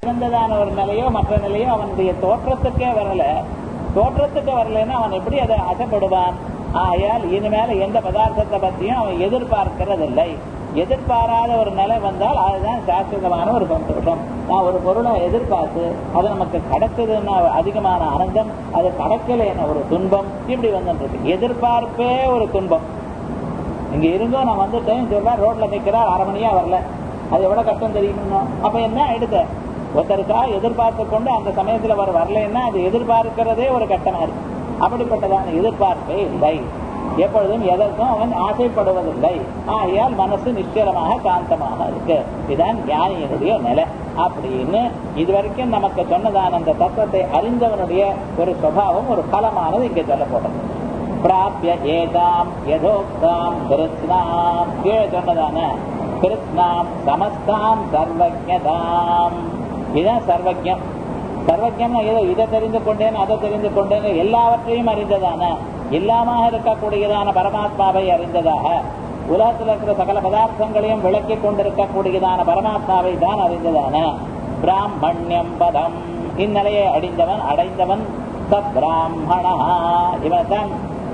சிறந்ததான ஒரு நிலையோ மற்ற நிலையோ அவனுடைய தோற்றத்துக்கே வரல தோற்றத்துக்கு வரலைன்னா அவன் எப்படி அதை ஆசைப்படுவான் ஆகையால் இனிமேல எந்த பதார்த்தத்தை பத்தியும் அவன் எதிர்பார்க்கிறதில்லை எதிர்பாராத ஒரு நிலை வந்தால் அதுதான் சாஸ்வதமான ஒரு சந்தோஷம் நான் ஒரு பொருளை எதிர்பார்த்து அது நமக்கு கிடைச்சதுன்னா அதிகமான ஆனந்தம் அது கிடைக்கலைன்னா ஒரு துன்பம் இப்படி வந்துட்டு எதிர்பார்ப்பே ஒரு துன்பம் இங்க இருந்தோ நான் வந்துட்டேன் சொல்றா ரோட்ல நிக்கிறா அரை மணியா வரல அது எவ்வளவு கஷ்டம் தெரியுமோ அப்ப என்ன எடுத்த ஒருத்தருக்கா எதிர்பார்த்து கொண்டு அந்த சமயத்துல வர வரலைன்னா அது எதிர்பார்க்கிறதே ஒரு கட்டமா இருக்கு அப்படிப்பட்டதான எதிர்பார்ப்பே இல்லை எப்பொழுதும் எதற்கும் அவன் ஆசைப்படுவதில்லை ஆகையால் மனசு நிச்சலமாக காந்தமாக இருக்கு இதுதான் ஞானியினுடைய நிலை அப்படின்னு இதுவரைக்கும் நமக்கு சொன்னதான அந்த தத்துவத்தை அறிந்தவனுடைய ஒரு சுபாவம் ஒரு பலமானது இங்க சொல்லப்பட்டது பிராபிய ஏதாம் யதோக்தாம் கிருத்னாம் கீழே சொன்னதான கிருத்னாம் சமஸ்தாம் சர்வஜதாம் இதுதான் சர்வஜம் சர்வஜம்னா ஏதோ இதை தெரிந்து கொண்டேன் அதை தெரிந்து கொண்டேன் எல்லாவற்றையும் அறிந்ததான இல்லாம இருக்கக்கூடியதான பரமாத்மாவை அறிந்ததாக உலகத்தில் இருக்கிற சகல பதார்த்தங்களையும் விளக்கி கொண்டிருக்கக்கூடியதான பரமாத்மாவை தான் அறிந்ததான பிராமணியம் பதம் இந்நிலையை அடைந்தவன் அடைந்தவன் சப்ராமணா இவன் தான்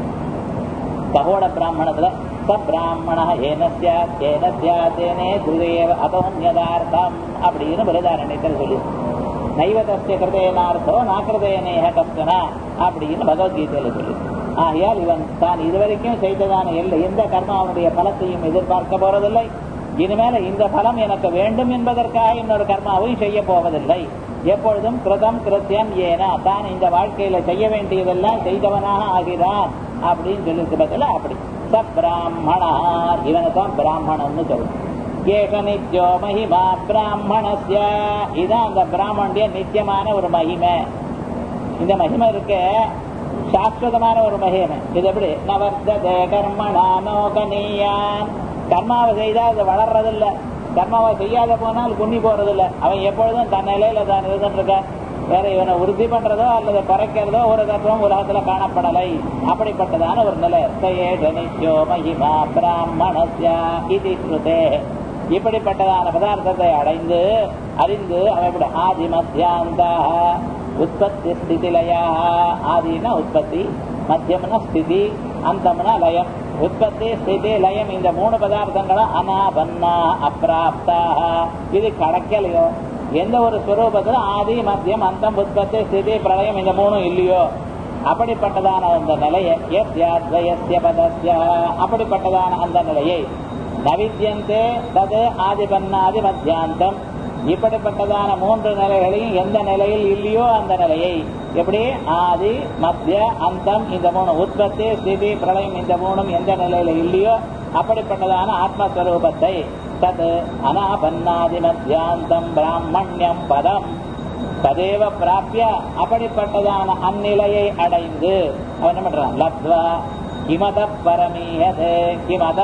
சகோட பிராமணத்துல சப்ராமண ஏன சியாத் ஏன சியாத்தேனே துதேவ அபோன்யதார்த்தம் அப்படின்னு பிரதாரண்யத்தில் சொல்லி நைவதஸ்ய கிருதேனார்த்தோ நாக்கிருதேனேக கஷ்டனா அப்படின்னு பகவத்கீதையில சொல்லி ஆகையால் இவன் தான் இதுவரைக்கும் செய்ததான எல்லை எந்த கர்மாவனுடைய பலத்தையும் எதிர்பார்க்க போறதில்லை இனிமேல இந்த பலம் எனக்கு வேண்டும் என்பதற்காக இன்னொரு கர்மாவையும் செய்ய போவதில்லை எப்பொழுதும் கிருதம் கிருத்தியம் ஏனா தான் இந்த வாழ்க்கையில செய்ய வேண்டியதெல்லாம் செய்தவனாக ஆகிறான் அப்படின்னு சொல்லி பதில அப்படி சப்ராமணா இவனை தான் பிராமணன்னு சொல்லுவோம் ஏக நித்யோ மகிமா பிராமணஸ்ய இதான் அந்த பிராமணிய நித்தியமான ஒரு மகிமை இந்த மகிமை இருக்க சாஸ்வதமான ஒரு மகிமை இது எப்படி நவர்த்ததே கர்மணா நோகனீயான் கர்மாவை செய்தா அது வளர்றதில்ல கர்மாவை செய்யாத போனால் குன்னி போறதில்ல அவன் எப்பொழுதும் தன் நிலையில தான் இருந்துருக்கான் வேற இவனை உறுதி பண்றதோ அல்லது குறைக்கிறதோ ஒரு தத்துவம் உலகத்துல காணப்படலை அப்படிப்பட்டதான ஒரு நிலை சயேஷ நித்யோ மகிமா பிராமணஸ்யா இது ஸ்ருதே இப்படிப்பட்டதான பதார்த்தத்தை அடைந்து அறிந்து அவன் ஆதி மத்தியாந்தா உற்பத்தி ஸ்திதிலயா ஆதினா உற்பத்தி மத்தியம்னா ஸ்திதி அந்தம்னா லயம் உற்பத்தி ஸ்திதி லயம் இந்த மூணு பதார்த்தங்களும் அனாபன்னா அப்பிராப்தா இது கடக்கலையோ எந்த ஒரு ஸ்வரூபத்துல ஆதி மத்தியம் அந்தம் உற்பத்தி ஸ்திதி பிரளயம் இந்த மூணும் இல்லையோ அப்படிப்பட்டதான அந்த நிலையை எஸ்ய பதஸ்ய அப்படிப்பட்டதான அந்த நிலையை நவித்தியந்தே தது ஆதிபன்னாதி மத்தியாந்தம் இப்படிப்பட்டதான மூன்று நிலைகளையும் எந்த நிலையில் இல்லையோ அந்த நிலையை எப்படி ஆதி மத்திய அந்தம் இந்த மூணு உற்பத்தி ஸ்திதி பிரளயம் இந்த மூணும் எந்த நிலையில இல்லையோ அப்படிப்பட்டதான ஆத்மஸ்வரூபத்தை தது அனாபன்னாதி மத்தியாந்தம் பிராமணியம் பதம் ததேவ பிராப்பிய அப்படிப்பட்டதான அந்நிலையை அடைந்து அவன் என்ன பண்றான் லப்வா கிமத பரமீயதே கிமத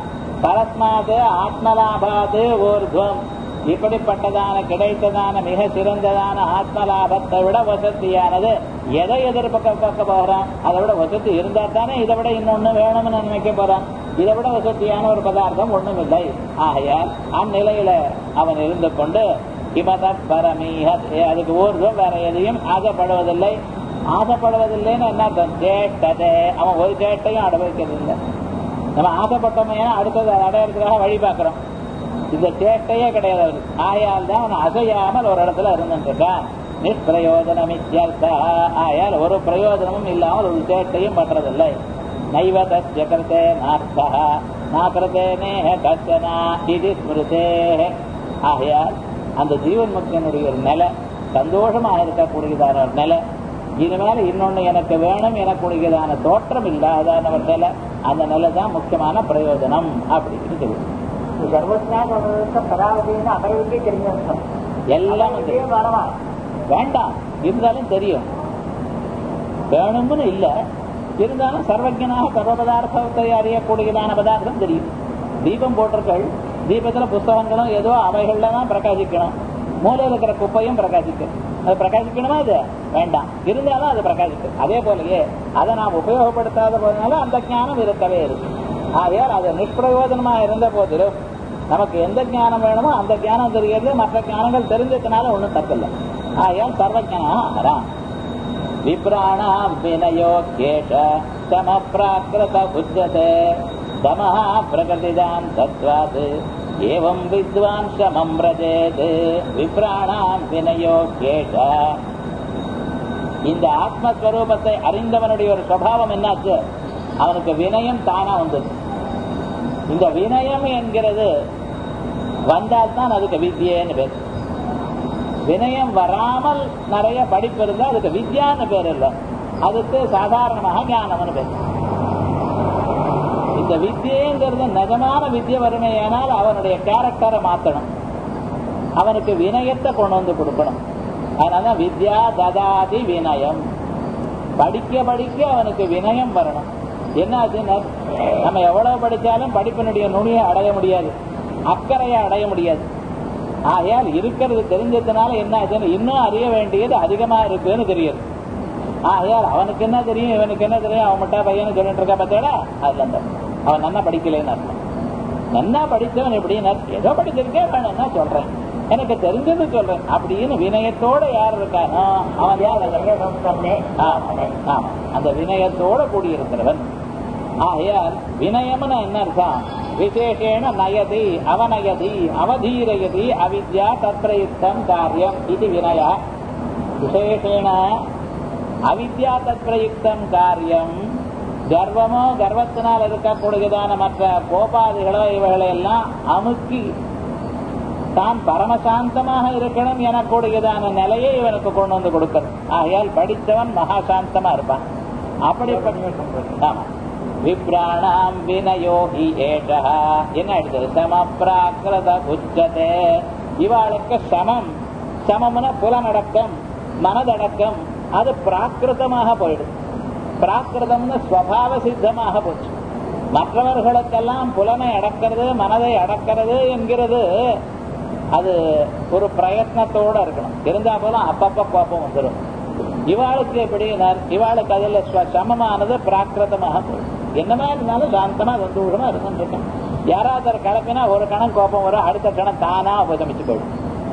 பரஸ்மாது ஆத்மலாபாது ஊர்துவம் இப்படிப்பட்டதான கிடைத்ததான மிக சிறந்ததான ஆத்மலாபத்தை விட வசதியானது எதை எதிர்பார்க்க பார்க்க போகிறான் அதை விட வசதி இருந்தா தானே இதை விட இன்னொன்னு வேணும்னு நினைக்க போறான் இதை விட வசதியான ஒரு பதார்த்தம் ஒண்ணும் இல்லை ஆகையால் அந்நிலையில அவன் இருந்து கொண்டு கிமத பரமீக அதுக்கு ஊர்துவம் வேற எதையும் ஆசைப்படுவதில்லை ஆசைப்படுவதில்லைன்னு என்ன அர்த்தம் சேட்டதே அவன் ஒரு சேட்டையும் அனுபவிக்கிறது இல்லை நம்ம ஆசைப்பட்டோமையா அடுத்தது அடையிறதுக்காக வழி பார்க்கிறோம் இந்த சேட்டையே கிடையாது அவருக்கு ஆயால் தான் அவன் அசையாமல் ஒரு இடத்துல இருந்துட்டு இருக்கான் நிஷ்பிரயோஜனம் ஆயால் ஒரு பிரயோஜனமும் இல்லாமல் ஒரு சேட்டையும் பண்றதில்லை நைவ தஸ்ய கிருத்தே நார்த்தா நாக்கிருத்தே நேஹ கச்சனா இது ஸ்மிருதே ஆகையால் அந்த ஜீவன் முக்தனுடைய ஒரு நிலை சந்தோஷமாக இருக்கக்கூடியதான ஒரு நிலை இனிமேல் இன்னொன்னு எனக்கு வேணும் எனக்குரியதான தோற்றம் இல்லாதான ஒரு நிலை அந்த நிலை தான் முக்கியமான பிரயோஜனம் அப்படின்னு சொல்லுவோம் சர்வஜான பராவதின்னு அடைவுக்கே தெரிஞ்சு எல்லாம் வந்து வரவா வேண்டாம் இருந்தாலும் தெரியும் வேணும்னு இல்ல இருந்தாலும் சர்வஜனாக சர்வ பதார்த்தத்தை அறியக்கூடியதான பதார்த்தம் தெரியும் தீபம் போட்டிருக்கள் தீபத்துல புஸ்தகங்களும் ஏதோ அவைகள்ல தான் பிரகாசிக்கணும் மூலையில் இருக்கிற குப்பையும் பிரகாசிக்கும் அது பிரகாசிக்கணுமா அது வேண்டாம் இருந்தாலும் அது பிரகாசிக்கும் அதே போலயே அதை நாம் உபயோகப்படுத்தாத போதனால அந்த ஞானம் இருக்கவே இருக்கு ஆகையால் அது நிஷ்பிரயோஜனமா இருந்த போதிலும் நமக்கு எந்த ஞானம் வேணுமோ அந்த ஞானம் தெரிகிறது மற்ற ஞானங்கள் தெரிஞ்சதுனால ஒண்ணும் தப்பில்லை ஆகையால் சர்வஜனா ஆகிறான் விப்ராணாம் வினயோ கேஷ சம பிராகிருத புஜ்ஜதே தமஹ பிரகதிதான் தத்வாத் ஏவம் வித்வான் சமம் ரஜேத் விப்ராணாம் வினயோ கேஷ இந்த ஆத்மஸ்வரூபத்தை அறிந்தவனுடைய ஒரு சுவாவம் என்னாச்சு அவனுக்கு வினயம் தானா வந்தது இந்த வினயம் என்கிறது வந்தால்தான் அதுக்கு வித்யேன்னு பேர் வினயம் வராமல் நிறைய படிப்பு இருந்தா அதுக்கு வித்யான்னு பேர் இல்லை அதுக்கு சாதாரணமாக ஞானம்னு பேர் இந்த வித்தியங்கிறது நிஜமான வித்திய வறுமையானால் அவனுடைய கேரக்டரை மாத்தணும் அவனுக்கு வினயத்தை கொண்டு வந்து கொடுக்கணும் அதனால வித்யா ததாதி வினயம் படிக்க படிக்க அவனுக்கு வினயம் வரணும் என்ன ஆச்சுன்னா நம்ம எவ்வளவு படிச்சாலும் படிப்பினுடைய நுனியை அடைய முடியாது அக்கறையை அடைய முடியாது ஆகையால் இருக்கிறது தெரிஞ்சதுனால என்ன ஆச்சுன்னு இன்னும் அறிய வேண்டியது அதிகமா இருக்குன்னு தெரியுது ஆகையால் அவனுக்கு என்ன தெரியும் இவனுக்கு என்ன தெரியும் அவன் மட்டும் பையனு சொல்லிட்டு இருக்கா பார்த்தேடா அதுல அந்த அவன் நன்னா படிக்கலைன்னு அர்த்தம் நன்னா படிச்சவன் எப்படின்னு ஏதோ படிச்சிருக்கேன் வேணும்னா சொல்றேன் எனக்கு தெரிஞ்சது சொல்றேன் அப்படின்னு வினயத்தோட யார் இருக்கானோ அவன் யார் ஆமா, ஆமா. அந்த வினயத்தோட கூடியிருக்கிறவன் ஆகையால் வினயம்னு என்ன அர்த்தம் விசேஷேன நயதி அவநயதி அவதீரயதி அவித்யா தத்ரயுக்தம் காரியம் இது வினய விசேஷேன அவித்யா தத்ரயுக்தம் காரியம் கர்வமோ கர்வத்தினால் இருக்கக்கூடியதான மற்ற கோபாதிகளோ இவைகளை எல்லாம் அமுக்கி தான் பரமசாந்தமாக இருக்கணும் எனக்கூடியதான நிலையை இவனுக்கு கொண்டு வந்து கொடுக்கணும் ஆகையால் படித்தவன் மகாசாந்தமா இருப்பான் அப்படிப்பட்ட ஆமா விப்ராணாம் வினயோகி ஏஷா என்ன எடுத்தது சம பிராகிருத உச்சதே இவாளுக்கு சமம் சமம்னா புலனடக்கம் மனதடக்கம் அது பிராகிருதமாக போயிடும் பிராகிருதம்னு ஸ்வபாவ சித்தமாக போச்சு மற்றவர்களுக்கெல்லாம் புலனை அடக்கிறது மனதை அடக்கிறது என்கிறது அது ஒரு பிரயத்னத்தோட இருக்கணும் இருந்தா போதும் அப்பப்ப கோபம் வந்துடும் இவாளுக்கு எப்படி இவாளுக்கு அதுல ஸ்வ- சமமானது பிராகிருதமாக போயிடும் என்னமா இருந்தாலும் சாந்தமா சந்தோஷமா இருந்துருக்கேன் யாராவது ஒரு கலப்பினா ஒரு கணம் கோபம் வரும் அடுத்த கணம் தானா உபசமிச்சு போயிடும்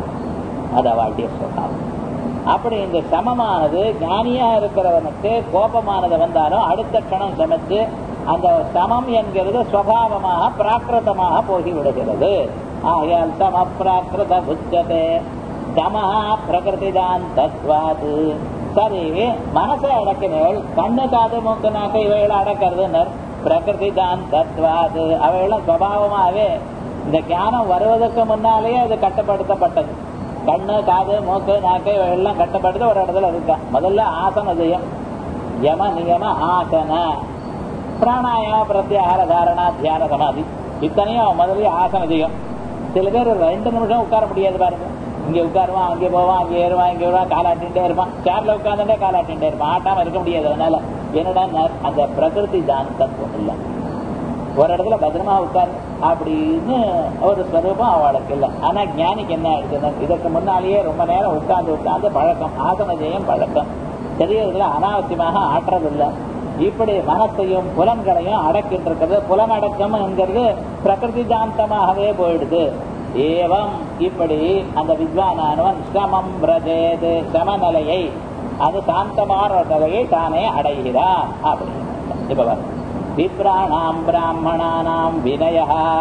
அது அவளுடைய சுவாவம் அப்படி இந்த சமமானது ஞானியா இருக்கிறவனுக்கு கோபமானது வந்தாலும் அடுத்த கணம் சமைச்சு அந்த சமம் என்கிறது சுவாவமாக பிராகிருதமாக போகி விடுகிறது ஆகையால் சம பிராகிருத புத்ததே தமஹா பிரகிருதிதான் தத்வாது சரி மனசை அடக்கினேள் கண்ணு காது மூக்கு நாக்கு இவைகளை அடக்கிறதுனர் பிரகிருதி தான் தத்வாது அவைகளும் சுவாவமாகவே இந்த ஞானம் வருவதற்கு முன்னாலேயே அது கட்டுப்படுத்தப்பட்டது கண்ணு காது மூக்கு நாக்கு எல்லாம் கட்டுப்படுத்த ஒரு இடத்துல இருக்கா முதல்ல ஆசன ஜெயம் யம நியம ஆசன பிராணாயாம பிரத்யாகார தாரணா தியான சமாதி இத்தனையும் முதல்ல ஆசன ஜெயம் சில பேர் ரெண்டு நிமிஷம் உட்கார முடியாது பாருங்க இங்க உட்காருவான் அங்கே போவான் அங்கே ஏறுவான் இங்கே வருவான் காலாட்டின்டே இருப்பான் சேர்ல உட்காந்துட்டே காலாட்டின்டே இருப்பான் ஆட்டாம இருக்க முடியாது அதனால என்னடா அந்த பிரகிருதி தான் தத்துவம் இல்லை ஒரு இடத்துல பத்திரமா உட்கார் அப்படின்னு ஒரு ஸ்வரூபம் அவளுக்கு இல்லை ஆனா ஞானிக்கு என்ன ஆயிடுச்சுன்னா இதற்கு முன்னாலேயே ரொம்ப நேரம் உட்கார்ந்து உட்கார்ந்து பழக்கம் ஆசன ஜெயம் பழக்கம் தெரியறதுல அனாவசியமாக ஆற்றதில்லை இப்படி மனசையும் புலன்களையும் அடக்கிட்டு இருக்கிறது புலனடக்கம் என்கிறது பிரகிருதி தாந்தமாகவே போயிடுது ஏவம் இப்படி அந்த வித்வானானவன் சமம் பிரஜேது சமநிலையை அது சாந்தமான ஒரு நிலையை தானே அடைகிறான் அப்படின்னு இப்ப பாருங்க. விப்ராணாம் பிராமணானாம் வினய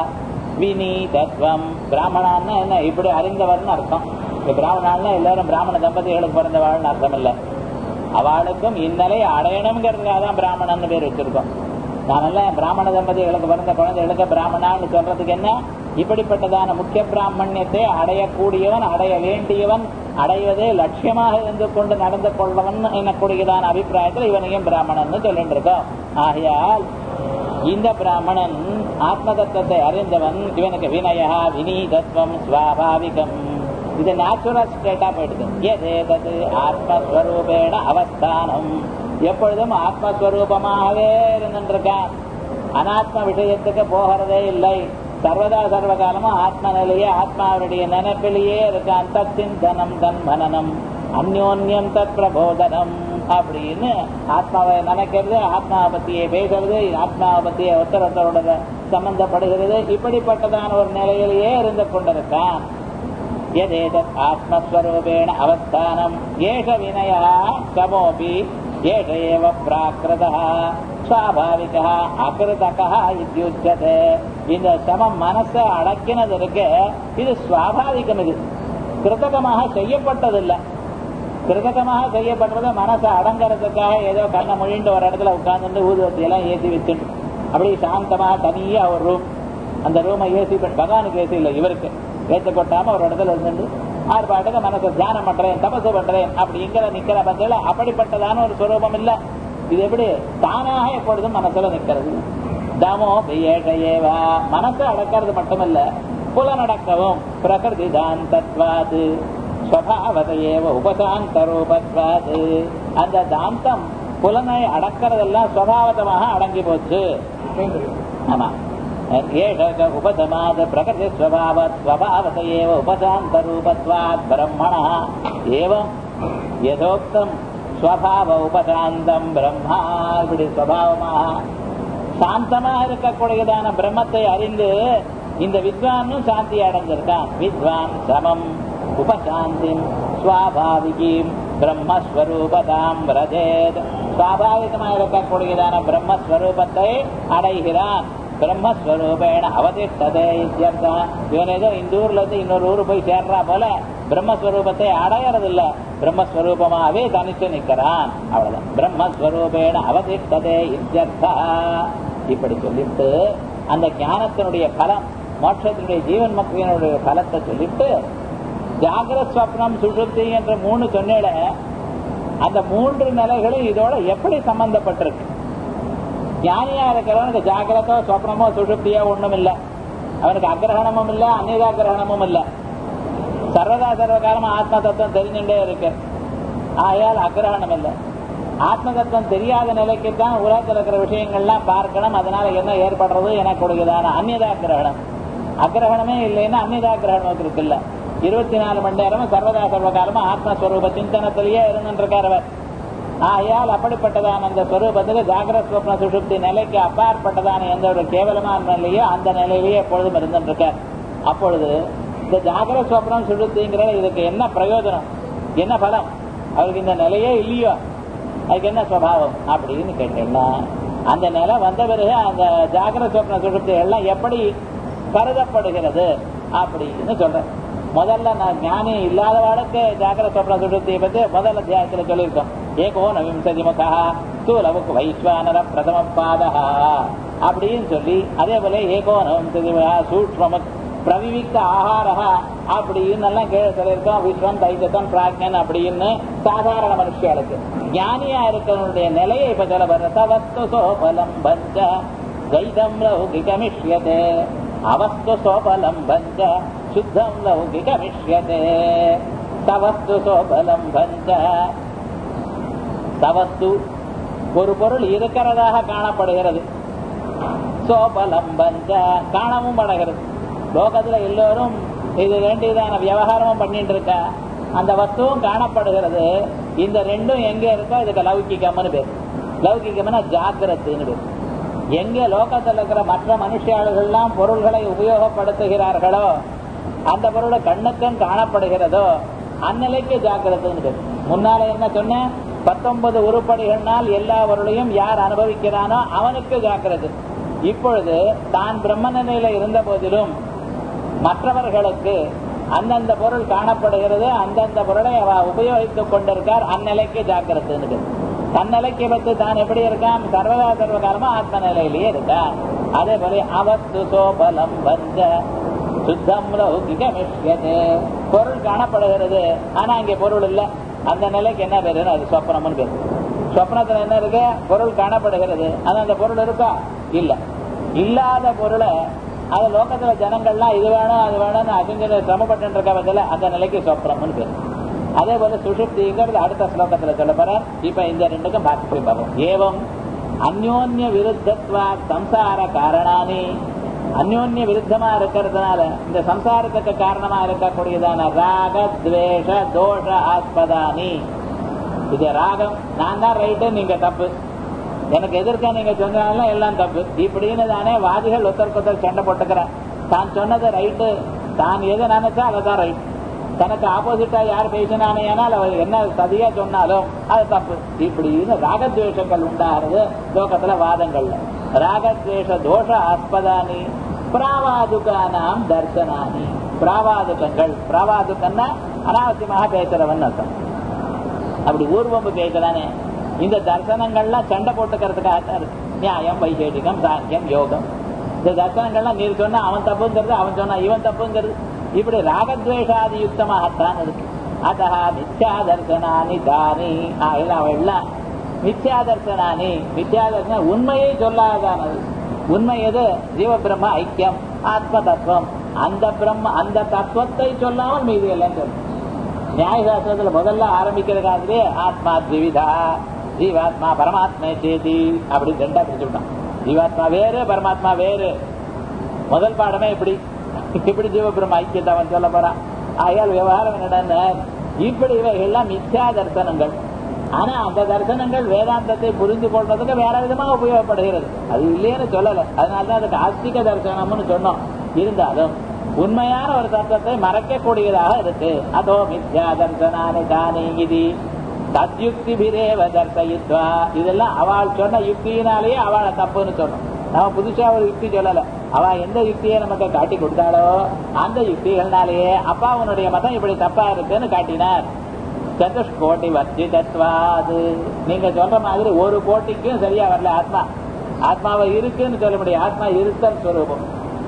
வினீதத்வம் பிராமணான்னா என்ன இப்படி அறிந்தவர்னு அர்த்தம் இந்த பிராமணான்னா எல்லாரும் பிராமண தம்பதிகளுக்கு பிறந்தவாள்னு அர்த்தம் இல்லை அவளுக்கும் இந்நிலை அடையணுங்கிறதுக்காக தான் பிராமணன் பேர் வச்சிருக்கோம் நாமெல்லாம் பிராமண தம்பதிகளுக்கு பிறந்த குழந்தைகளுக்கு பிராமணான்னு சொல்றதுக்கு என்ன இப்படிப்பட்டதான முக்கிய பிராமணியத்தை அடையக்கூடியவன் அடைய வேண்டியவன் அடைவதே லட்சியமாக இருந்து கொண்டு நடந்து கொள்வன் எனக்கூடியதான அபிப்பிராயத்தில் இவனையும் பிராமணன் சொல்லிட்டு இருக்கோம் ஆகையால் இந்த பிராமணன் ஆத்ம தத்துவத்தை அறிந்தவன் இவனுக்கு வினயா வினீதத்துவம் சுவாபாவிகம் இது நேச்சுரல் ஸ்டேட்டா போயிடுது எதேதது ஆத்மஸ்வரூபேண அவஸ்தானம் எப்பொழுதும் ஆத்மஸ்வரூபமாகவே இருந்துருக்கான் அனாத்ம விஷயத்துக்கு போகிறதே இல்லை சர்வதா சர்வகாலமும் ஆத்ம நிலையே ஆத்மாவுடைய நினைப்பிலேயே இருக்கான் தத் சிந்தனம் தன் மனனம் அந்யோன்யம் தத் பிரபோதனம் அப்படின்னு ஆத்மாவை நினைக்கிறது ஆத்மாவை பத்தியே பேசுறது ஆத்மாவை பத்தியே ஒருத்தர் ஒருத்தரோட சம்பந்தப்படுகிறது இப்படிப்பட்டதான ஒரு நிலையிலேயே இருந்து கொண்டிருக்கான் எதேதத் ஆத்மஸ்வரூபேண அவஸ்தானம் ஏஷ வினய சமோபி ஏஷ ஏவ பிராகிருத சுவாபாவிக அகிருதக இத்தியுச்சதே இந்த சமம் மனசை அடக்கினது இருக்கு இது சுவாபாவிகம் இது கிருதகமாக செய்யப்பட்டதில்லை கிருதகமாக செய்யப்பட்டது மனசை அடங்கிறதுக்காக ஏதோ கண்ணை மொழிண்டு ஒரு இடத்துல உட்கார்ந்து ஊதுவத்தி எல்லாம் ஏற்றி வச்சுட்டு அப்படி சாந்தமாக தனியா ஒரு ரூம் அந்த ரூமை ஏசி பகவானுக்கு ஏசி இல்லை இவருக்கு ஏற்ற கொட்டாம ஒரு இடத்துல இருந்துட்டு ஆறு பாட்டுக்கு மனசை தியானம் பண்றேன் தபசு பண்றேன் அப்படிங்கிற நிக்கிற பத்தில அப்படிப்பட்டதான ஒரு சுரூபம் இல்ல இது எப்படி தானாக எப்பொழுதும் மனசுல நிக்கிறது தமோ ஏவா மனசை அடக்கிறது மட்டுமல்ல புலனடக்கவும் பிரகிருதி தான் தத்வாது ஸ்வபாவதையேவ உபசாந்த ரூபத்வாது அந்த தாந்தம் புலனை அடக்கிறதெல்லாம் ஸ்வபாவதமாக அடங்கி போச்சு ஆமா ஏஷ உபசமாத பிரகிருதி ஸ்வபாவத் ஸ்வபாவத ஏவ உபசாந்த ரூபத்வாத் பிரம்மண ஏவம் யதோக்தம் ஸ்வபாவ உபசாந்தம் பிரம்மா இப்படி ஸ்வபாவமாக சாந்தமாக இருக்கக்கூடியதான பிரம்மத்தை அறிந்து இந்த வித்வானும் சாந்தி அடைஞ்சிருக்கான் வித்வான் சமம் உபசாந்திம் சுவாபாவிகீம் பிரம்மஸ்வரூபதாம் ரஜேத் சுவாபாவிகமாக இருக்கக்கூடியதான பிரம்மஸ்வரூபத்தை அடைகிறான் பிரம்மஸ்வரூபேண அவதிஷ்டதே இத்தியர்த்தம் இவன் ஏதோ இந்த ஊர்ல இருந்து இன்னொரு ஊரு போய் சேர்றா போல பிரம்மஸ்வரூபத்தை அடையறது இல்ல பிரம்மஸ்வரூபமாவே தனிச்சு நிக்கிறான் அவ்வளவுதான் பிரம்மஸ்வரூபேண அவதிஷ்டதே இத்தியர்த்தா இப்படி சொல்லிட்டு அந்த ஞானத்தினுடைய பலம் மோட்சத்தினுடைய ஜீவன் மக்களினுடைய பலத்தை சொல்லிட்டு ஜாகிரத் ஸ்வப்னம் சுஷுப்தி என்ற மூணு சொன்னேட அந்த மூன்று நிலைகளும் இதோட எப்படி சம்பந்தப்பட்டிருக்கு ஞானியா இருக்கிறவனுக்கு ஜாகிரதோ சொப்னமோ சுஷுப்தியோ ஒண்ணும் இல்ல அவனுக்கு அக்கிரகணமும் இல்ல அந்நிதாகிரகணமும் இல்ல சர்வதா சர்வகாலமா ஆத்ம தத்துவம் தெரிஞ்சுட்டே இருக்கு ஆயால் அக்கிரகணம் இல்லை ஆத்ம தத்துவம் தெரியாத நிலைக்கு தான் உலகத்தில் இருக்கிற விஷயங்கள்லாம் பார்க்கணும் அதனால என்ன ஏற்படுறது எனக்குடையதான அந்நியதா கிரகணம் அக்கிரகணமே இல்லைன்னா அந்நியதா கிரகணம் இருக்குல்ல இருபத்தி நாலு மணி நேரமும் சர்வதா சர்வகாலமா ஆத்மஸ்வரூப சிந்தனத்திலேயே இருந்துருக்கார் அவர் ஆகையால் அப்படிப்பட்டதான அந்த ஸ்வரூபத்துக்கு ஜாகிரத் ஸ்வப்ன சுஷுப்தி நிலைக்கு அப்பாற்பட்டதான எந்த ஒரு கேவலமான நிலையோ அந்த நிலையிலேயே எப்பொழுதும் இருந்துருக்கார் அப்பொழுது இந்த ஜாகிரத் ஸ்வப்னம் சுஷுப்திங்கிற இதுக்கு என்ன பிரயோஜனம் என்ன பலம் அவருக்கு இந்த நிலையே இல்லையோ அதுக்கு என்ன சுவாவம் அப்படின்னு கேட்டீங்கன்னா அந்த நிலை வந்த பிறகு அந்த ஜாகிர சொப்ன சுஷுப்தி எல்லாம் எப்படி கருதப்படுகிறது அப்படின்னு சொல்றேன் முதல்ல நான் ஞானி இல்லாதவாளுக்கு ஜாகிர சொப்ன சுஷுப்தியை பத்தி முதல் அத்தியாயத்துல சொல்லியிருக்கோம் ஏகோ நவிம்சதி முகா ஸ்தூலவுக்கு வைஸ்வானர பிரதம பாதா அப்படின்னு சொல்லி அதே போல ஏகோ நவிம்சதி முகா சூக்மமுக் பிரவிவிக்க ஆகாரா அப்படின்னு எல்லாம் கீழே சொல்லியிருக்கோம் விஸ்வம் தைஜத்தம் பிராக்ஞன் அப்படின்னு சாதாரண மனுஷியாளுக்கு ஞானியா இருக்கிறவனுடைய நிலையை இப்ப சொல்ல வர்ற தவஸ்து சோபலம் பஞ்ச தைதம் லௌகிகமிஷ்யதே அவஸ்து சோபலம் பஞ்ச சுத்தம் லௌகிகமிஷ்யதே தவஸ்து சோபலம் பஞ்ச தவஸ்து ஒரு பொருள் இருக்கிறதாக காணப்படுகிறது சோபலம் பஞ்ச காணவும் படுகிறது லோகத்துல எல்லோரும் இது வேண்டியதான விவகாரமும் பண்ணிட்டு இருக்கா அந்த வஸ்துவும் காணப்படுகிறது இந்த ரெண்டும் எங்க இருக்கோ இதுக்கு லௌகிகம்னு பேர் லௌகிகம்னா ஜாகிரத்துன்னு பேர் எங்க லோகத்தில் இருக்கிற மற்ற மனுஷியாளர்கள்லாம் பொருள்களை உபயோகப்படுத்துகிறார்களோ அந்த பொருளை கண்ணுக்கும் காணப்படுகிறதோ அந்நிலைக்கு ஜாக்கிரத்துன்னு பேர் முன்னால என்ன சொன்னேன் பத்தொன்பது உருப்படிகள்னால் எல்லா பொருளையும் யார் அனுபவிக்கிறானோ அவனுக்கு ஜாக்கிரது இப்பொழுது தான் பிரம்ம நிலையில இருந்த போதிலும் மற்றவர்களுக்கு அந்தந்த பொருள் காணப்படுகிறது அந்தந்த பொருளை அவ உபயோகித்துக் கொண்டிருக்கார் அந்நிலைக்கு ஜாக்கிரத்துன்னு தன்னிலைக்கு பற்றி தான் எப்படி இருக்கான் சர்வதா சர்வகாலமா ஆத்ம நிலையிலேயே இருக்கான் அதே போல அவத்து சோபலம் வந்த சுத்தம் லௌகிகமிஷ்யதே பொருள் காணப்படுகிறது ஆனா இங்க பொருள் இல்ல அந்த நிலைக்கு என்ன பேரு அது சொப்பனம்னு பேரு சொப்னத்துல என்ன இருக்கு பொருள் காணப்படுகிறது ஆனா அந்த பொருள் இருக்கா இல்ல இல்லாத பொருளை அது லோகத்துல ஜனங்கள்லாம் இது வேணும் அது வேணும்னு அசிஞ்சு சிரமப்பட்டு இருக்க பதில அந்த நிலைக்கு சொப்னம்னு பேரு அதே போல சுஷுப்திங்கிறது அடுத்த ஸ்லோகத்துல சொல்ல போற இப்ப இந்த ரெண்டுக்கும் பார்த்து பார்ப்போம் ஏவம் அந்யோன்ய விருத்தத்வா சம்சார காரணானி அந்யோன்ய விருத்தமா இருக்கிறதுனால இந்த சம்சாரத்துக்கு காரணமா இருக்கக்கூடியதான ராக துவேஷ தோஷ ஆஸ்பதானி இது ராகம் நான் தான் ரைட்டு நீங்க தப்பு எனக்கு எதிர்க்க நீங்க சொன்னாலும் எல்லாம் தப்பு இப்படின்னு தானே வாதிகள் ஒருத்தருக்கு ஒருத்தர் சண்டை போட்டுக்கிறேன் தான் சொன்னது ரைட்டு தான் எதை நினைச்சா அதை தான் ரைட் தனக்கு ஆப்போசிட்டா யார் பேசினானேனால் அவர் என்ன சதியா சொன்னாலும் அது தப்பு இப்படின்னு ராகத்வேஷங்கள் உண்டாகிறது லோகத்துல வாதங்கள்ல ராகத்வேஷ தோஷ ஆஸ்பதானி பிராவாதுகானாம் தர்சனானி பிராவாதுகங்கள் பிராவாதுக்கன்னா அனாவசியமாக பேசுறவன் அர்த்தம் அப்படி ஊர்வம்பு பேசுறானே இந்த தர்சனங்கள்லாம் சண்டை போட்டுக்கிறதுக்காக தான் இருக்கு நியாயம் வைசேஷிகம் சாங்கியம் யோகம் இந்த தர்சனங்கள்லாம் நீர் சொன்னா அவன் தப்புங்கிறது அவன் சொன்னா இவன் தப்புங்கிறது இப்படி ராகத்வேஷாதி யுக்தமாகத்தான் இருக்கு அத்தா மித்யா தர்சனானி தானி எல்லாம் எல்லாம் மித்யா தர்சனானி மித்யா தர்சனம் உண்மையை சொல்லாதானது உண்மை எது ஜீவ பிரம்ம ஐக்கியம் ஆத்ம தத்துவம் அந்த பிரம்ம அந்த தத்துவத்தை சொல்லாமல் மீதி எல்லாம் சொல்லும் நியாயசாஸ்திரத்துல முதல்ல ஆரம்பிக்கிற காலத்திலே ஆத்மா திவிதா ஜீவாத்மா பரமாத்மா சேதி அப்படின்னு ரெண்டா பிரிச்சுட்டான் ஜீவாத்மா வேறு பரமாத்மா வேறு முதல் பாடமே இப்படி இப்படி ஜீவபிரம ஐக்கியத்தை அவன் சொல்ல போறான் ஆகையால் விவகாரம் என்னடா இப்படி இவைகள்லாம் மித்யா தரிசனங்கள் ஆனா அந்த தரிசனங்கள் வேதாந்தத்தை புரிந்து கொள்றதுக்கு வேற விதமா உபயோகப்படுகிறது அது இல்லைன்னு சொல்லல அதனாலதான் அதுக்கு ஆஸ்திக தரிசனம்னு சொன்னோம் இருந்தாலும் உண்மையான ஒரு தத்துவத்தை மறைக்கக்கூடியதாக இருக்கு அதோ மித்யா தர்சனானி தானே இது தத்யுக்தி பிரேவ தர்சயித்வா இதெல்லாம் அவள் சொன்ன யுக்தியினாலேயே அவளை தப்புன்னு சொன்னோம் நம்ம புதுசா ஒரு யுக்தி சொல்லல அவ எந்த யுக்தியை நமக்கு காட்டி கொடுத்தாளோ அந்த யுக்திகள்னாலேயே அப்பா உன்னுடைய மதம் இப்படி தப்பா இருக்குன்னு காட்டினார் சதுஷ்கோட்டி வர்ஜிதத்வாது நீங்க சொல்ற மாதிரி ஒரு கோட்டிக்கும் சரியா வரல ஆத்மா ஆத்மாவை இருக்குன்னு சொல்ல முடியும் ஆத்மா இருத்தல் ஸ்வரூபம்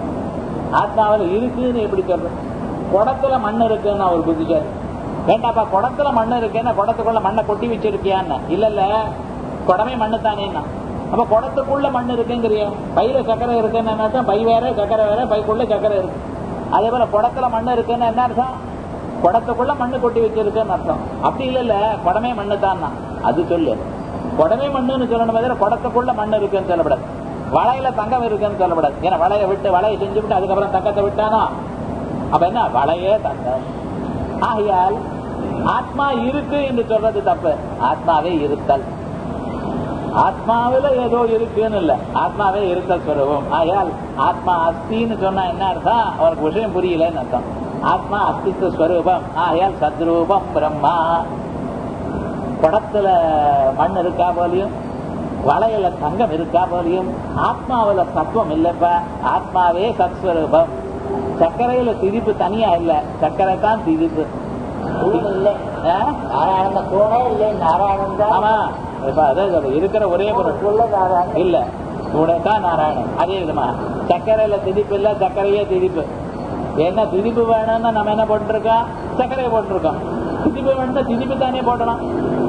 ஆத்மாவில் இருக்குன்னு எப்படி சொல்றது குடத்துல மண் இருக்குன்னு ஒரு புத்திசாலி வேண்டாப்பா குடத்துல மண் இருக்குன்னா குடத்துக்குள்ள மண்ணை கொட்டி வச்சிருக்கியான்னு இல்ல இல்ல குடமே மண்ணு தானேன்னா அப்ப குடத்துக்குள்ள மண் இருக்குங்கிறிய பையில சக்கரை இருக்குன்னு பை வேற சக்கரை வேற பைக்குள்ள சக்கரை இருக்கு அதே போல குடத்துல மண் இருக்குன்னு என்ன அர்த்தம் குடத்துக்குள்ள மண்ணு கொட்டி வச்சிருக்குன்னு அர்த்தம் அப்படி இல்ல இல்ல குடமே மண்ணு தான் அது சொல்லு குடமே மண்ணுன்னு சொல்லணும் தவிர குடத்துக்குள்ள மண் இருக்குன்னு சொல்லப்படாது வளையல தங்கம் இருக்குன்னு சொல்லப்படாது ஏன்னா வளைய விட்டு வளைய செஞ்சு விட்டு அதுக்கப்புறம் தங்கத்தை விட்டானோ அப்ப என்ன வளையே தங்கம் ஆகையால் ஆத்மா இருக்கு என்று சொல்றது தப்பு ஆத்மாவே இருத்தல் ஆத்மாவில ஏதோ இருக்குன்னு இல்ல ஆத்மாவே இருத்தல் ஸ்வரூபம் ஆகையால் ஆத்மா அஸ்தின்னு சொன்னா என்ன அர்த்தம் அவருக்கு விஷயம் புரியலன்னு அர்த்தம் ஆத்மா அஸ்தித்வ ஸ்வரூபம் ஆகையால் சத்ரூபம் பிரம்மா குடத்துல மண் இருக்கா போலியும் வளையல தங்கம் இருக்கா போலியும் ஆத்மாவில தத்துவம் இல்லப்பா ஆத்மாவே சத்ஸ்வரூபம் சர்க்கரையில திதிப்பு தனியா இல்ல சர்க்கரை தான் திதிப்பு தூண் இல்லை ஆ? நாராயணன் தூணே இல்லை நாராயணன் தான் ஆமா இப்ப அதான் சொல்றேன். இருக்கிற ஒரே பொருள் உள்ள நாராயணன் இல்ல தான் நாராயணன் அதே விதமா சர்க்கரையில திதிப்பு இல்ல சர்க்கரையே திதிப்பு என்ன திதிப்பு வேணும்னா நம்ம என்ன போட்டுருக்கோம் சர்க்கரையை போட்டிருக்கோம் திதிப்பு வேணும்னா திதிப்பு தானே போடணும்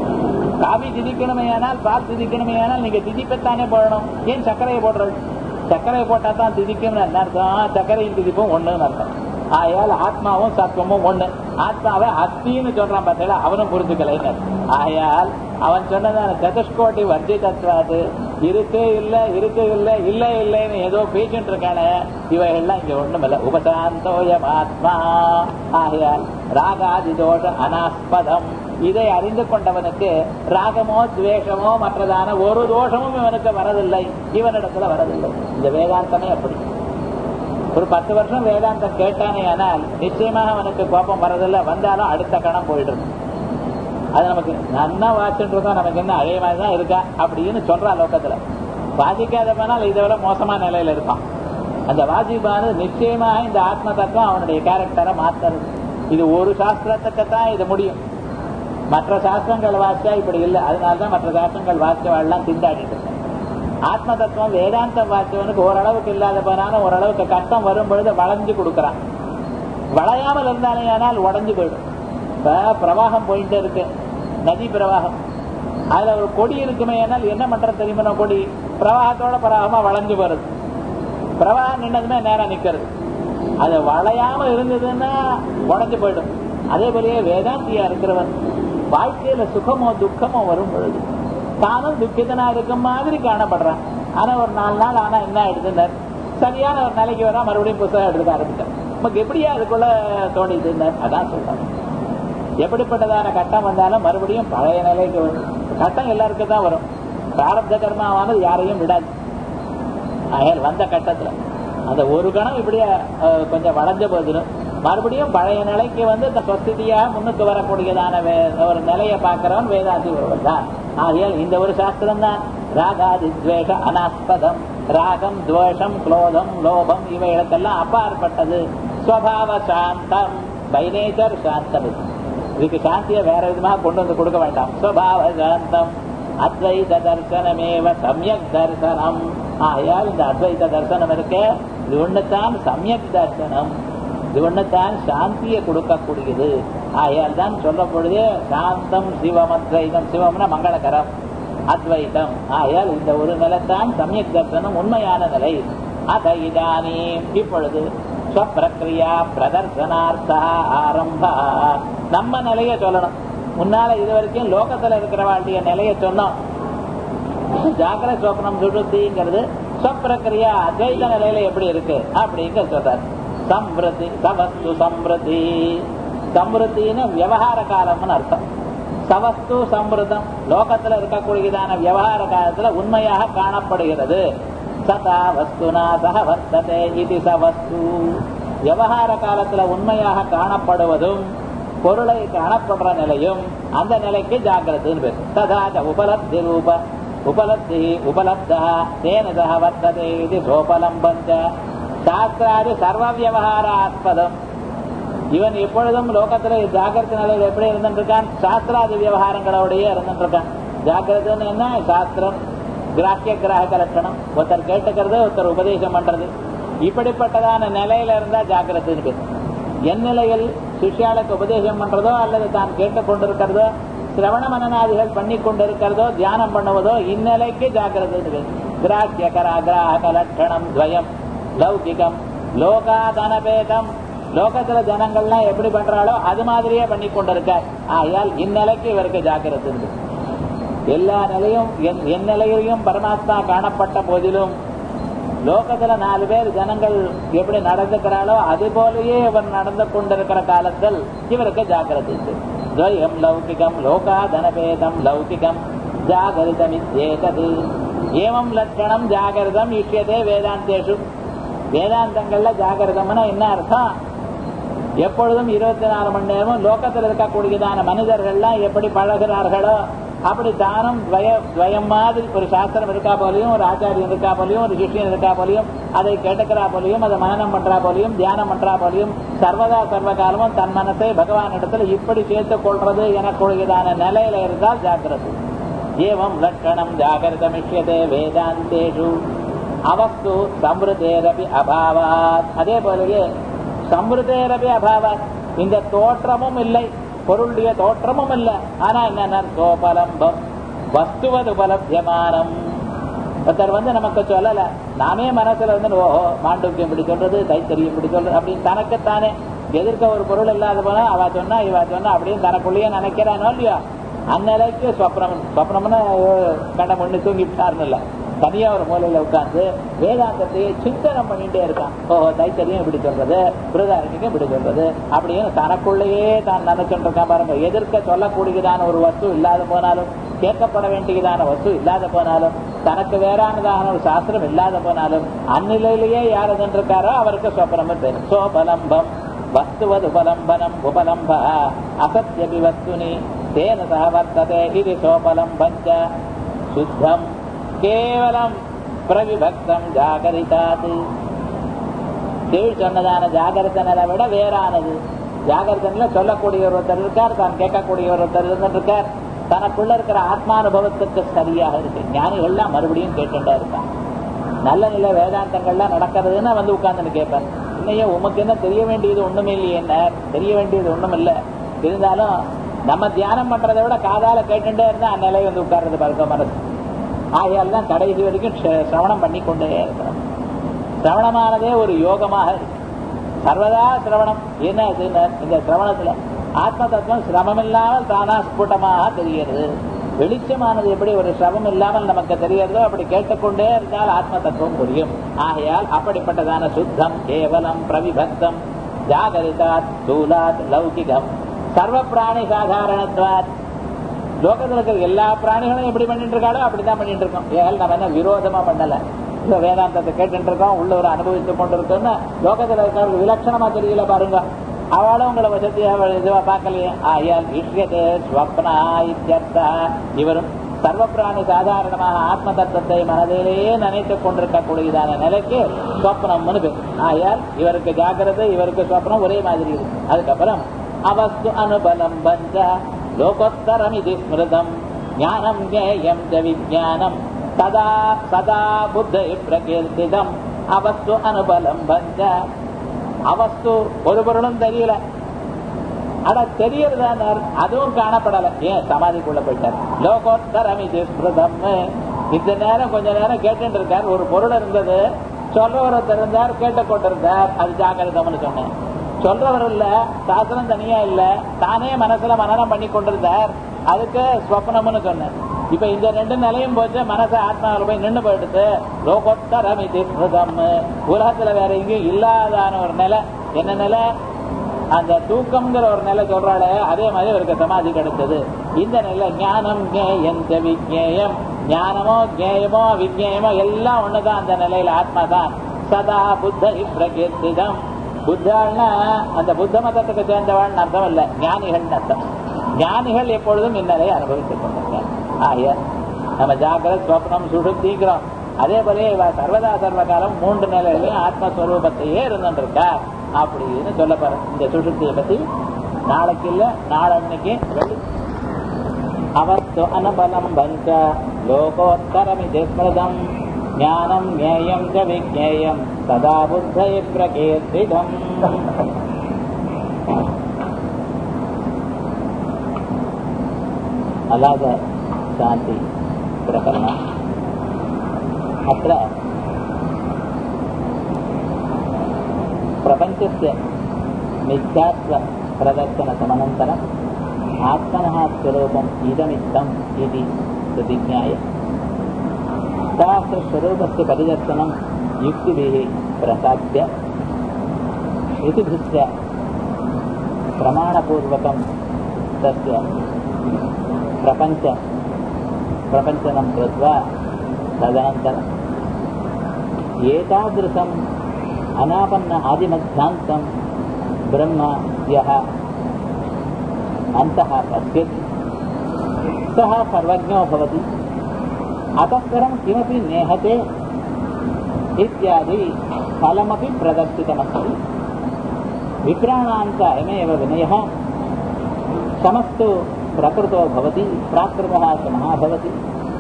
காபி திதிக்கணுமே ஆனால் பால் திதிக்கணுமே ஆனால் நீங்க திதிப்பைத்தானே போடணும் ஏன் சர்க்கரையை போடுறது சர்க்கரையை போட்டா தான் திதிக்கும்னு என்ன அர்த்தம் சர்க்கரையும் திதிப்பும் ஒண்ணுன்னு அர்த்தம் ஆயால் ஆத்மாவும் சத்துவமும் ஒண்ணு ஆத்மாவை அஸ்தின்னு சொல்றான் பார்த்தீங்களா அவனும் புரிஞ்சுக்கலைன்னு ஆயால் அவன் சொன்னதான சதுஷ்கோட்டி வர்ஜி தத்துவாது இருக்கு இல்ல இருக்கு இல்ல இல்ல இல்லைன்னு ஏதோ பேசிட்டு இருக்கானே இவைகள்லாம் இங்க ஒண்ணும் இல்ல உபசாந்தோயம் ஆத்மா ஆகையால் ராகாதி தோஷ அனாஸ்பதம் இதை அறிந்து கொண்டவனுக்கு ராகமோ துவேஷமோ மற்றதான ஒரு தோஷமும் இவனுக்கு வரதில்லை இவனிடத்துல வரதில்லை இந்த வேதாந்தமே அப்படி ஒரு பத்து வருஷம் வேதாந்தம் கேட்டானே ஆனால் நிச்சயமாக அவனுக்கு கோபம் வரதில்லை வந்தாலும் அடுத்த கணம் போயிடுது அது நமக்கு நன்னா வாசிட்டு இருக்கோம் நமக்கு என்ன அதே மாதிரி தான் இருக்கா அப்படின்னு சொல்றா லோக்கத்துல வாசிக்காத போனால் இதை விட மோசமான நிலையில இருக்கான் அந்த வாசிப்பானது நிச்சயமாக இந்த ஆத்ம தத்துவம் அவனுடைய கேரக்டரை மாத்துறது இது ஒரு சாஸ்திரத்துக்கு தான் இது முடியும் மற்ற சாஸ்திரங்கள் வாசிச்சா இப்படி இல்லை அதனாலதான் மற்ற சாஸ்திரங்கள் வாசிச்சவாள்லாம் திண்டாடிட்டு இருக்காங்க. ஆத்ம தத்துவம் வேதாந்தம் வாசிச்சவனுக்கு ஓரளவுக்கு இல்லாத போனாலும் ஓரளவுக்கு கஷ்டம் வரும் பொழுது வளைஞ்சு கொடுக்கறான் வளையாமல் இருந்தாலே ஆனால் உடஞ்சு போயிடும் இப்ப பிரவாகம் போயிட்டே இருக்கு நதி பிரவாகம் அதுல ஒரு கொடி இருக்குமே ஆனால் என்ன பண்றது தெரியுமா கொடி பிரவாகத்தோட பிரவாகமா வளைஞ்சு போறது பிரவாகம் நின்னதுமே நேரா நிக்கிறது அது வளையாம இருந்ததுன்னா உடஞ்சு போயிடும் அதே போலயே வேதாந்தியா இருக்கிறவன் வாழ்க்கையில சுகமோ துக்கமோ வரும் பொழுது தானும் துக்கிதனா இருக்கும் மாதிரி காணப்படுறான் ஆனா ஒரு நாலு நாள் ஆனா என்ன ஆயிடுதுன்னார் சரியான ஒரு நிலைக்கு வரா மறுபடியும் புத்தகம் எடுத்துக்க ஆரம்பிச்சார் நமக்கு எப்படியா அதுக்குள்ள தோணிதுன்னார் அதான் சொல்றாங்க எப்படிப்பட்டதான கட்டம் வந்தாலும் மறுபடியும் பழைய நிலைக்கு வரும் கட்டம் எல்லாருக்கும் தான் வரும் பிராரப்த கர்மாவானது யாரையும் விடாது ஆகையால் வந்த கட்டத்துல அந்த ஒரு கணம் இப்படியே அஹ், கொஞ்சம் வளைஞ்ச போதிலும் மறுபடியும் பழைய நிலைக்கு வந்து இந்த சொஸ்திதியா முன்னுக்கு வரக்கூடியதான வே- ஒரு நிலையை பார்க்கிறவன் வேதாந்தி ஒருவன் தான் ஆகையால் இந்த ஒரு சாஸ்திரம் தான் ராகாதி துவேஷ அனாஸ்பதம் ராகம் துவேஷம் குளோதம் லோபம் இவைகளுக்கெல்லாம் அப்பாற்பட்டது ஸ்வபாவ சாந்தம் பை நேச்சர் சாந்தம் இது. இதுக்கு சாந்தியை வேற விதமாக கொண்டு வந்து கொடுக்க வேண்டாம் ஸ்வபாவ சாந்தம் அத்வைத தர்சனமேவ சமயக் தர்சனம் ஆகையால் இந்த அத்வைத தர்சனம் இருக்கே இது ஒண்ணுதான் சமயக் தர்சனம் இது ஒண்ணுதான் சாந்தியை கொடுக்கக்கூடியது ஆகையால் தான் சொல்லப்படுது சாந்தம் சிவம் அத்வைதம் சிவம்னா மங்களகரம் அத்வைதம் ஆகையால் இந்த ஒரு நிலைத்தான் சமயக் தர்சனம் உண்மையான நிலை அத இதானீம் இப்பொழுது ஸ்வப்பிரக்ரியா பிரதர்சனார்த்தா ஆரம்பா நம்ம நிலைய சொல்லணும் முன்னால இது வரைக்கும் லோகத்துல இருக்கிறவாளுடைய நிலைய சொன்னோம் ஜாக்கிர சோப்பனம் சுடுத்திங்கிறது ஸ்வப்பிரக்ரியா அத்வைத நிலையில எப்படி இருக்கு அப்படிங்க சொல்றாரு சம்ருதி சவஸ்து சம்ருதி சம்ருத்தின்னு விவகார காலம்னு அர்த்தம் சவஸ்து சம்ருதம் லோகத்துல இருக்கக்கூடியதான விவகார காலத்துல உண்மையாக காணப்படுகிறது சதா வஸ்துனா சக வர்த்ததே இது சவஸ்து விவகார காலத்துல உண்மையாக காணப்படுவதும் பொருளை காணப்படுற நிலையும் அந்த நிலைக்கு ஜாகிரதுன்னு பேர் ததாக உபலப்தி ரூப உபலப்தி உபலப்தா தேன சக வர்த்ததே இது சோபலம்பஞ்ச சாஸ்திராதி சர்வ விவகாராஸ்பதம் இவன் எப்பொழுதும் லோகத்துல ஜாகிரத நிலையில் எப்படி இருந்துட்டு இருக்கான் சாஸ்திராதி விவகாரங்களோடயே இருந்துட்டு இருக்கான் ஜாகிரதுன்னு என்ன சாஸ்திரம் கிராக்கிய கிராக லட்சணம் ஒருத்தர் கேட்டுக்கிறது ஒருத்தர் உபதேசம் பண்றது இப்படிப்பட்டதான நிலையில இருந்தா ஜாகிரதுன்னு பேர் என் நிலையில் சிஷ்யாளுக்கு உபதேசம் பண்றதோ அல்லது தான் கேட்டுக் கொண்டிருக்கிறதோ சிரவண மனநாதிகள் பண்ணி கொண்டிருக்கிறதோ தியானம் பண்ணுவதோ இந்நிலைக்கு ஜாகிரதுன்னு பேர் கிராக்கிய கரா கிராக லட்சணம் துவயம் லௌகிகம் லோகாதனபேதம் லோகத்துல ஜனங்கள்லாம் எப்படி பண்றாளோ அது மாதிரியே பண்ணி கொண்டிருக்கார் ஆகையால் இந்நிலைக்கு இவருக்கு ஜாக்கிரதை இருக்கு எல்லா நிலையும் என் என் நிலையிலையும் பரமாத்மா காணப்பட்ட போதிலும் லோகத்துல நாலு பேர் ஜனங்கள் எப்படி நடந்துக்கிறாளோ அது போலயே இவர் நடந்து கொண்டிருக்கிற காலத்தில் இவருக்கு ஜாக்கிரதை இருக்கு துவயம் லௌகிகம் லோகாதனபேதம் லௌகிகம் ஜாகரிதமித்யேதது ஏவம் லட்சணம் ஜாகிரதம் இஷ்யதே வேதாந்தேஷு வேதாந்தங்கள்ல ஜாகிரதம்னா என்ன அர்த்தம் எப்பொழுதும் இருபத்தி நாலு மணி நேரமும் லோகத்தில் இருக்கக்கூடியதான மனிதர்கள்லாம் எப்படி பழகிறார்களோ அப்படி தானும் துவய துவயம் மாதிரி ஒரு சாஸ்திரம் இருக்கா போலையும் ஒரு ஆச்சாரியன் இருக்கா போலையும் ஒரு சிஷ்யன் இருக்கா போலையும் அதை கேட்டுக்கிறா போலையும் அதை மனநம் பண்றா போலையும் தியானம் பண்றா போலையும் சர்வதா சர்வ காலமும் தன் மனத்தை பகவான் இடத்துல இப்படி சேர்த்துக் கொள்றது எனக்குரியதான நிலையில இருந்தால் ஜாக்கிரதை ஏவம் லட்சணம் ஜாகிரதமிஷ்யதே வேதாந்தேஷு அவஸ்து சம்ருதேரபி அபாவாத் அதே போலவே சம்ருதேரபி அபாவாத் இந்த தோற்றமும் இல்லை பொருளுடைய தோற்றமும் இல்லை ஆனா என்ன சோபலம்பம் வஸ்துவது உபலபியமானம் ஒருத்தர் வந்து நமக்கு சொல்லல நாமே மனசுல வந்து ஓஹோ மாண்டூக்கியம் இப்படி சொல்றது தைத்தறியம் இப்படி சொல்றது அப்படின்னு தனக்குத்தானே எதிர்க்க ஒரு பொருள் இல்லாத போனா அவ சொன்னா இவ சொன்னா அப்படின்னு தனக்குள்ளேயே நினைக்கிறானோ இல்லையோ அந்நிலைக்கு சொப்னம் சொப்னம்னு கண்ட முன்னு தூங்கிட்டாருன்னு இல்ல தனியா ஒரு மூலையில உட்கார்ந்து வேதாந்தத்தையே சிந்தனம் பண்ணிட்டே இருக்கான் ஓஹோ தைத்தறியம் இப்படி சொல்றது பிருதாரணிக்கும் இப்படி சொல்றது அப்படின்னு தனக்குள்ளேயே தான் நினைச்சுட்டு இருக்கான் பாருங்க எதிர்க்க சொல்லக்கூடியதான ஒரு வஸ்து இல்லாத போனாலும் கேட்கப்பட வேண்டியதான வஸ்து இல்லாத போனாலும் தனக்கு வேறானதான ஒரு சாஸ்திரம் இல்லாத போனாலும் அந்நிலையிலேயே யார் இருக்காரோ அவருக்கு சொப்பனம் பேர் சோபலம்பம் வஸ்துவது உபலம்பனம் உபலம்ப அசத்யபி வஸ்துனி தேன சக வர்த்ததே இது சோபலம்பஞ்ச சுத்தம் கேவலம் பிரவிபக்தம் ஜாகரிதாது கீழ் சொன்னதான ஜாகிரத நிலை விட வேறானது ஜாகிரத நிலை சொல்லக்கூடிய ஒருத்தர் இருக்கார் தான் கேட்கக்கூடிய ஒருத்தர் இருந்துட்டு இருக்கார் தனக்குள்ள இருக்கிற ஆத்மானுபவத்துக்கு சரியாக இருக்கு ஞானிகள்லாம் மறுபடியும் கேட்டுட்டே இருக்கான் நல்ல நிலை வேதாந்தங்கள்லாம் நடக்கிறதுன்னு வந்து உட்கார்ந்துன்னு கேட்பார் இல்லையே உமக்கு என்ன தெரிய வேண்டியது ஒண்ணுமே இல்லையே என்ன தெரிய வேண்டியது ஒண்ணும் இல்ல இருந்தாலும் நம்ம தியானம் பண்றதை விட காதால கேட்டுட்டே இருந்தா அந்நிலை வந்து உட்கார்றது பார்க்க மனசு ஆகையால் தான் கடைசி வரைக்கும் ஷ- சிரவணம் பண்ணி கொண்டே இருக்கணும் சிரவணமானதே ஒரு யோகமாக இருக்கு சர்வதா சிரவணம் என்ன இதுன்னு இந்த சிரவணத்துல ஆத்ம தத்துவம் சிரமம் இல்லாமல் தானா ஸ்புட்டமாக தெரிகிறது வெளிச்சமானது எப்படி ஒரு சிரமம் இல்லாமல் நமக்கு தெரியறதோ அப்படி கேட்டுக்கொண்டே இருந்தால் ஆத்ம தத்துவம் புரியும் ஆகையால் அப்படிப்பட்டதான சுத்தம் கேவலம் பிரவிபக்தம் ஜாகரிதாத் ஸ்தூலாத் லௌகிகம் சர்வ பிராணி சாதாரணத்வாத் லோகத்துல இருக்கிற எல்லா பிராணிகளும் எப்படி பண்ணிட்டு இருக்காளோ அப்படிதான் பண்ணிட்டு இருக்கோம் ஏன் நம்ம என்ன விரோதமா பண்ணல இந்த வேதாந்தத்தை கேட்டுட்டு இருக்கோம் உள்ள ஒரு அனுபவித்து கொண்டு இருக்கோம்னு லோகத்துல இருக்கிற விலட்சணமா தெரியல பாருங்க அவளும் உங்களை வசதியா இதுவா பார்க்கலையே ஆயால் இஷ்யதே ஸ்வப்னா இத்தியர்த்தா இவரும் சர்வ பிராணி சாதாரணமான ஆத்ம தத்துவத்தை மனதிலேயே நினைத்துக் கொண்டிருக்கக்கூடியதான நிலைக்கு சொப்னம்னு பேர் ஆயால் இவருக்கு ஜாக்கிரதை இவருக்கு சொப்னம் ஒரே மாதிரி இருக்கு அதுக்கப்புறம் அவஸ்து அனுபலம் பஞ்ச லோகோத்தரமிதி ஸ்மிருதம் ஞானம் ஞேயம் ஜ விஜானம் சதா சதா புத்த பிரகீர்த்திதம் அவஸ்து அனுபலம் பஞ்ச அவஸ்து ஒரு பொருளும் தெரியல ஆனா தெரியறதானார் அதுவும் காணப்படல ஏன் சமாதிக்குள்ள போயிட்டார் லோகோத்தரம் இது ஸ்மிருதம் இந்த நேரம் கொஞ்ச நேரம் கேட்டுட்டு இருக்கார் ஒரு பொருள் இருந்தது சொல்றவர் இருந்தார் கேட்டுக்கொண்டிருந்தார் அது ஜாகிரதம்னு சொன்னேன் சொல்றவர் இல்ல சாஸ்திரம் தனியா இல்ல தானே மனசுல மனநம் பண்ணி கொண்டிருந்தார் அதுக்கு ஸ்வப்னம்னு சொன்னேன் இப்ப இந்த ரெண்டு நிலையும் போச்சு மனச ஆத்மாவில் போய் நின்று போயிடுது லோகோத்தரம் இது ஸ்மிருதம் உலகத்துல வேற எங்கேயும் இல்லாதான ஒரு நிலை என்ன நிலை அந்த தூக்கம்ங்கிற ஒரு நிலை சொல்றாளே அதே மாதிரி அவருக்கு சமாதி கிடைச்சது இந்த நிலை ஞானம் ஞேயம் ஜ விஜேயம் ஞானமோ ஜேயமோ விஜேயமோ எல்லாம் ஒண்ணுதான் அந்த நிலையில ஆத்மா தான் சதா புத்த பிரகீர்த்திதம் புத்தாள்னா அந்த புத்த மதத்துக்கு சேர்ந்தவாள்னு அர்த்தம் இல்ல ஞானிகள் அர்த்தம் ஞானிகள் எப்பொழுதும் இந்நிலையை அனுபவித்துக் கொண்டிருக்கார் ஆய நம்ம ஜாக்கிரத் ஸ்வப்னம் சுடுத்திக்கிறோம் அதே போல இவ சர்வதா சர்வ காலம் மூன்று நிலையிலையும் ஆத்மஸ்வரூபத்தையே இருந்துருக்கா அப்படின்னு சொல்ல போற இந்த சுசுப்தியை பத்தி நாளைக்கு இல்ல நாளன்னைக்கு வெள்ளி அவஸ்து அனபலம் பஞ்ச லோகோத்தரமிதி ஸ்மிருதம் ஞானம் ஞேயம் ச விஜேயம் சதா புத்தை பிரகீர்த்திதம் अलाद शान्ति प्रकरणम् अत्र प्रपञ्चस्य मिथ्यात्वप्रदर्शनसमनन्तरम् आत्मनः स्वरूपम् इदमित्तम् इति प्रतिज्ञाय शास्त्रस्वरूपस्य परिदर्शनं युक्तिभिः प्रसाद्य श्रुतिभिश्च प्रमाणपूर्वकं तस्य प्रपञ्च प्रपञ्चनं कृत्वा तदनन्तरम् एतादृशम् अनापन्न आदिमध्यान्तं ब्रह्म यः अन्तः पश्यति सः सर्वज्ञो भवति अतः परं किमपि नेहते इत्यादि फलमपि प्रदर्शितमस्ति विप्राणान्त अयमेव विनयः समस्तु प्रकृतो भवति प्राकृतः समः भवति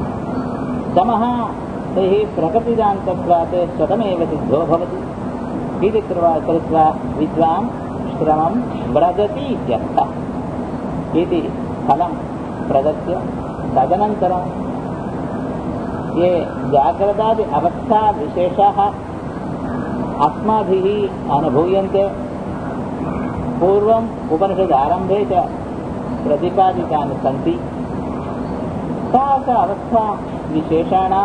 समः तैः प्रकृतिदान्तत्वात् स्वतमेव सिद्धो भवति इति कृत्वा कृत्वा विद्वान् श्रमं व्रजति इत्यर्थः इति फलं प्रदत्य तदनन्तरं ये जाग्रतादि अवस्थाविशेषाः अस्माभिः अनुभूयन्ते पूर्वम् उपनिषदारम्भे च प्रतिपादितानि सन्ति सा च अवस्था विशेषाणां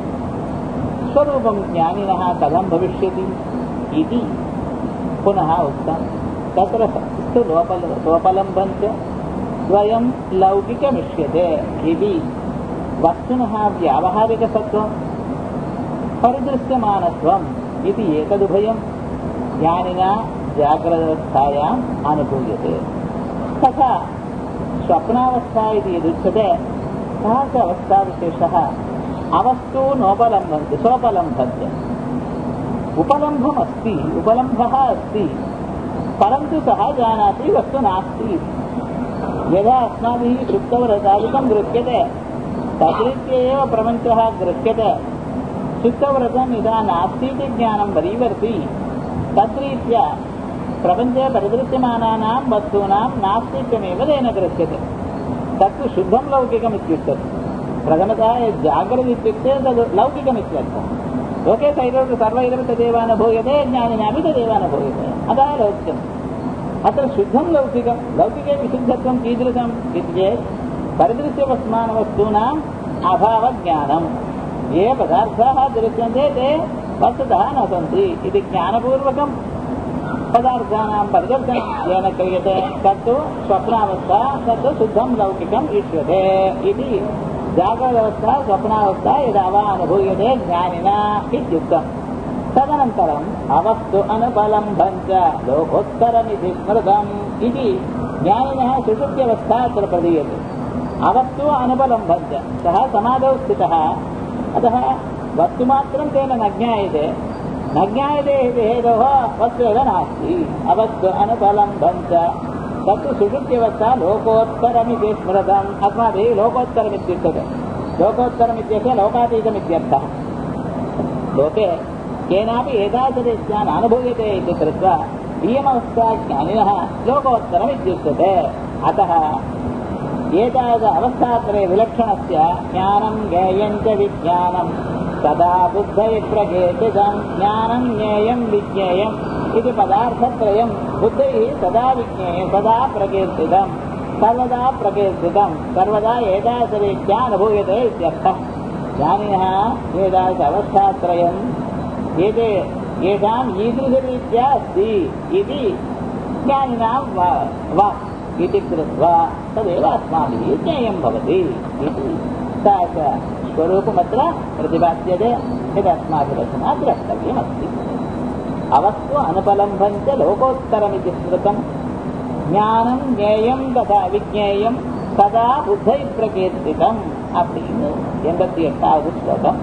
स्वरूपं ज्ञानिनः कथं भविष्यति इति पुनः उक्तं तत्र स्तु लोपल सोपलम्बं च द्वयं लौकिकमिष्यते इति वस्तुनः व्यावहारिकसत्त्वं परिदृश्यमानत्वम् इति एतदुभयं ज्ञानिना जाग्रदवस्थायाम् अनुभूयते तथा स्वप्नावस्था इति यदुच्यते सः च अवस्थाविशेषः अवस्तु नोपलम्बन्ति सोपलम्बन्ति उपलम्भमस्ति उपलम्भः अस्ति परन्तु सः जानाति वस्तु नास्ति यदा अस्माभिः सुप्तव्रतादिकं गृह्यते तद्रीत्या एव प्रपञ्चः गृह्यते सुप्तव्रतं यदा नास्ति इति ज्ञानं वरीवर्ति तद्रीत्या प्रपञ्चे परिदृश्यमानानां वस्तूनां नास्तित्वमेव तेन गृह्यते तत्तु शुद्धं लौकिकम् इत्युच्यते प्रथमतः यद् जागृत् इत्युक्ते तद् लौकिकमित्यर्थः लोके सैरव सर्वैरव तदेव अनुभूयते ज्ञानिनापि तदेव अनुभूयते अतः लौकिकम् अत्र शुद्धं लौकिकं लौकिके विशुद्धत्वं कीदृशम् इति चेत् परिदृश्यवस्मानवस्तूनाम् अभावज्ञानम् ये पदार्थाः दृश्यन्ते ते वस्तुतः न सन्ति इति ज्ञानपूर्वकं पदार्थानां परिदर्शनं येन क्रियते तत्तु स्वप्नावस्था तत्तु शुद्धं लौकिकम् इष्यते इति जागरवस्था स्वप्नावस्था यदा वा अनुभूयते ज्ञानिना इत्युक्तम् तदनन्तरम् अवस्तु अनुपलम्बम् च लोकोत्तरमिति स्मृतम् इति ज्ञानिनः सुषुप्त्यवस्था अत्र प्रदीयते अवस्तु अनुपलम्बम् च सः समाधौ स्थितः अतः वस्तुमात्रं तेन न ज्ञायते न ज्ञायते इति हेतोः वस्तु एव नास्ति अवस्तु अनुपलम्बम् च तत्तु सुषुप्त्यवस्था लोकोत्तरमिति स्मृतम् अस्माभिः लोकोत्तरमित्युच्यते लोकोत्तरमित्यस्य लोकातीतमित्यर्थः लोके केनापि एतादृश्या नानुभूयते इति कृत्वा इयमवस्था ज्ञानिनः लोकोत्तरमित्युच्यते अतः एतावत् अवस्थात्रये विलक्षणस्य ज्ञानं ज्ञेयं च विज्ञानं सदा बुद्धै प्रकेशितं ज्ञानं ज्ञेयं विज्ञेयम् इति पदार्थत्रयं बुद्धैः सदा विज्ञेयं सदा प्रकीर्तितं सर्वदा प्रकीर्तितं सर्वदा एतादृरीत्या अनुभूयते इत्यर्थः ज्ञानिनः एतादृश अवस्थात्रयम् एते येषाम् ईदृशरीत्या अस्ति इति ज्ञानिनां वा वाक् इति कृत्वा तदेव अस्माभिः ज्ञेयं भवति इति सा च स्वरूपमत्र प्रतिपाद्यते यदस्माभिरचना द्रष्टव्यमस्ति अवस्तु अनुपलम्बं च लोकोत्तरमिति स्मृतम् ஞானம் ஞேயம் ததா விஜேயம் சதா புத்தை பிரகீர்த்திதம் அப்படின்னு எண்பத்தி எட்டாவது ஸ்லோகம்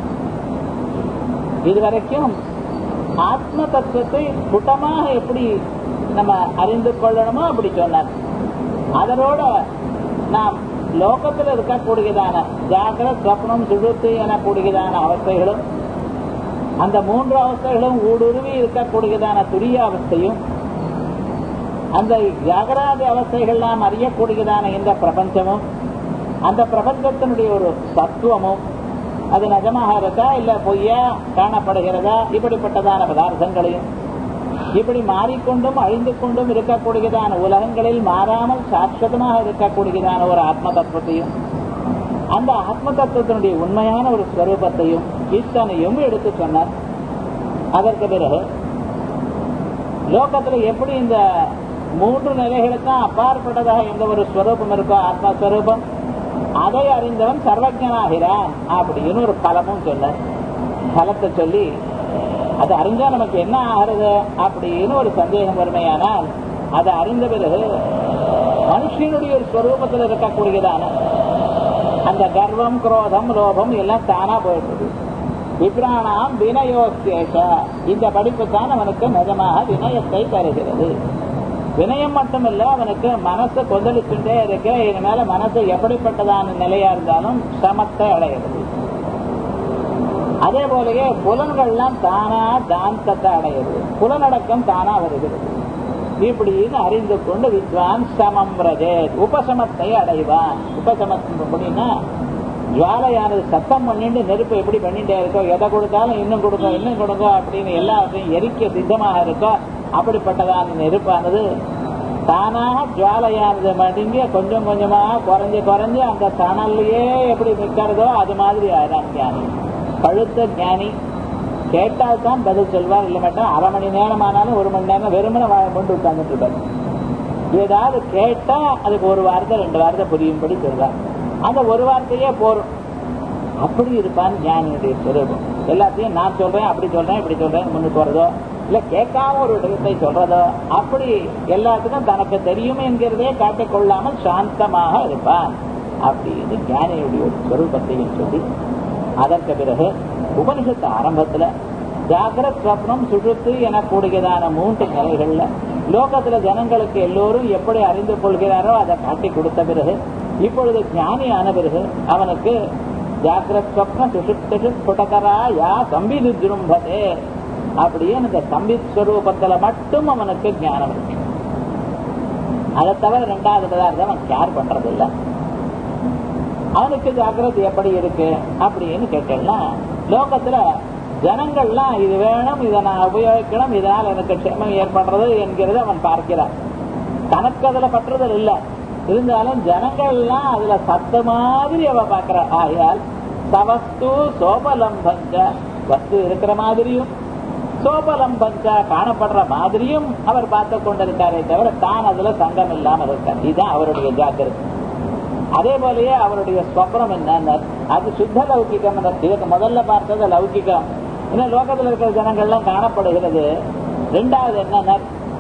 இதுவரைக்கும் ஆத்ம தத்துவத்தை புட்டமாக எப்படி நம்ம அறிந்து கொள்ளணுமோ அப்படி சொன்னார் அதனோட நாம் லோகத்தில் இருக்கக்கூடியதான ஜாகிர ஸ்வப்னம் சுழுத்து எனக்கூடியதான அவஸ்தைகளும் அந்த மூன்று அவஸ்தைகளும் ஊடுருவி இருக்கக்கூடியதான துரிய அவஸ்தையும் அந்த ஜாகராதி அவஸ்தைகள் நாம் அறியக்கூடியதான இந்த பிரபஞ்சமும் அந்த பிரபஞ்சத்தினுடைய ஒரு தத்துவமும் அது நிஜமாக இருக்கா இல்ல பொய்யா காணப்படுகிறதா இப்படிப்பட்டதான பதார்த்தங்களையும் இப்படி மாறிக்கொண்டும் அழிந்து கொண்டும் இருக்கக்கூடியதான உலகங்களில் மாறாமல் சாஸ்வதமாக இருக்கக்கூடியதான ஒரு ஆத்ம தத்துவத்தையும் அந்த ஆத்ம தத்துவத்தினுடைய உண்மையான ஒரு ஸ்வரூபத்தையும் இத்தனையும் எடுத்து சொன்னார் அதற்கு பிறகு லோகத்துல எப்படி இந்த மூன்று நிலைகளுக்கும் அப்பாற்பட்டதாக எந்த ஒரு ஸ்வரூபம் இருக்கோ ஆத்மஸ்வரூபம் அதை அறிந்தவன் சர்வஜனாகிறான் அப்படின்னு ஒரு பலமும் சொல்ல பலத்தை சொல்லி அது அறிஞ்சா நமக்கு என்ன ஆகிறது அப்படின்னு ஒரு சந்தேகம் வறுமையானால் அதை அறிந்த பிறகு மனுஷனுடைய ஒரு ஸ்வரூபத்தில் இருக்கக்கூடியதான அந்த கர்வம் குரோதம் லோபம் எல்லாம் தானா போயிடுது விப்ராணாம் வினயோசேஷ இந்த படிப்பு தான் அவனுக்கு நிஜமாக வினயத்தை தருகிறது வினயம் மட்டுமல்ல அவனுக்கு மனசு கொந்தளிச்சுட்டே இருக்க இனிமேல மனசு எப்படிப்பட்டதான நிலையா இருந்தாலும் சமத்தை அடைகிறது அதே போலயே புலன்கள்லாம் தானா தாந்தத்தை அடையுது புலனடக்கம் தானா வருகிறது இப்படின்னு அறிந்து கொண்டு வித்வான் சமம் ரஜே உபசமத்தை அடைவான் உபசமம் அப்படின்னா ஜுவாலையானது சத்தம் பண்ணிட்டு நெருப்பு எப்படி பண்ணிட்டே இருக்கோ எதை கொடுத்தாலும் இன்னும் கொடுங்க இன்னும் கொடுங்க அப்படின்னு எல்லாத்தையும் எரிக்க சித்தமாக இருக்கோ அப்படிப்பட்டதான நெருப்பானது தானாக ஜுவாலையானது மடிங்க கொஞ்சம் கொஞ்சமாக குறைஞ்சு குறைஞ்சு அந்த தணல்லையே எப்படி நிற்கிறதோ அது மாதிரி ஆயிரம் ஞானி பழுத்த ஞானி கேட்டால் தான் பதில் சொல்வார் இல்லை மாட்டா அரை மணி நேரம் ஆனாலும் ஒரு மணி நேரம் வெறுமனை வாழ கொண்டு உட்கார்ந்துட்டு இருப்பார் ஏதாவது கேட்டா அதுக்கு ஒரு வார்த்தை ரெண்டு வார்த்தை புரியும்படி சொல்வார் அந்த ஒரு வார்த்தையே போரும் அப்படி இருப்பான் ஞானியுடைய சுரூபம் எல்லாத்தையும் நான் சொல்றேன் அப்படி சொல்றேன் இப்படி சொல்றேன் முன்னுக்கு வரதோ இல்ல கேட்காம ஒரு விஷயத்தை சொல்றதோ அப்படி எல்லாத்துக்கும் தனக்கு தெரியும் என்கிறதே காட்டிக்கொள்ளாமல் சாந்தமாக இருப்பான் அப்படின்னு ஞானியுடைய ஒரு ஸ்வரூபத்தையும் சொல்லி அதற்கு பிறகு உபனிஷத்து ஆரம்பத்துல ஜாகிரத் ஸ்வப்னம் சுழுத்து எனக்கூடியதான மூன்று நிலைகள்ல லோகத்துல ஜனங்களுக்கு எல்லோரும் எப்படி அறிந்து கொள்கிறாரோ அதை காட்டி கொடுத்த பிறகு இப்பொழுது ஞானி ஆன பிறகு அவனுக்கு ஜாகிரத் ஸ்வப்ன சுஷுப்து புடகரா யா சம்பிது திரும்பதே அப்படியே அந்த சம்பித் ஸ்வரூபத்துல மட்டும் அவனுக்கு ஞானம் இருக்கு அதை தவிர ரெண்டாவது பதார்த்தம் அவன் கேர் பண்றது இல்லை அவனுக்கு ஜாக்கிரதை எப்படி இருக்கு அப்படின்னு கேட்டேன்னா லோகத்துல ஜனங்கள்லாம் இது வேணும் இதை நான் உபயோகிக்கணும் இதனால் எனக்கு க்ஷேமம் ஏற்படுறது என்கிறது அவன் பார்க்கிறான் தனக்கு அதுல பற்றுதல் இல்லை இருந்தாலும் ஜனங்கள்லாம் அதுல சத்த மாதிரி அவ பார்க்கிற ஆகையால் சவஸ்து சோபலம்பஞ்ச வஸ்து இருக்கிற மாதிரியும் சோபலம் பஞ்சா காணப்படுற மாதிரியும் அவர் பார்த்து கொண்டிருக்காரே தவிர தான் அதுல சங்கம் இல்லாமல் இருக்கார் இதுதான் அவருடைய ஜாக்கிரதை அதே போலயே அவருடைய ஸ்வப்னம் என்ன அது சுத்த லௌகிகம் இதுக்கு முதல்ல பார்த்தது லௌகிகம் இன்னும் லோகத்தில் இருக்கிற ஜனங்கள்லாம் காணப்படுகிறது ரெண்டாவது என்ன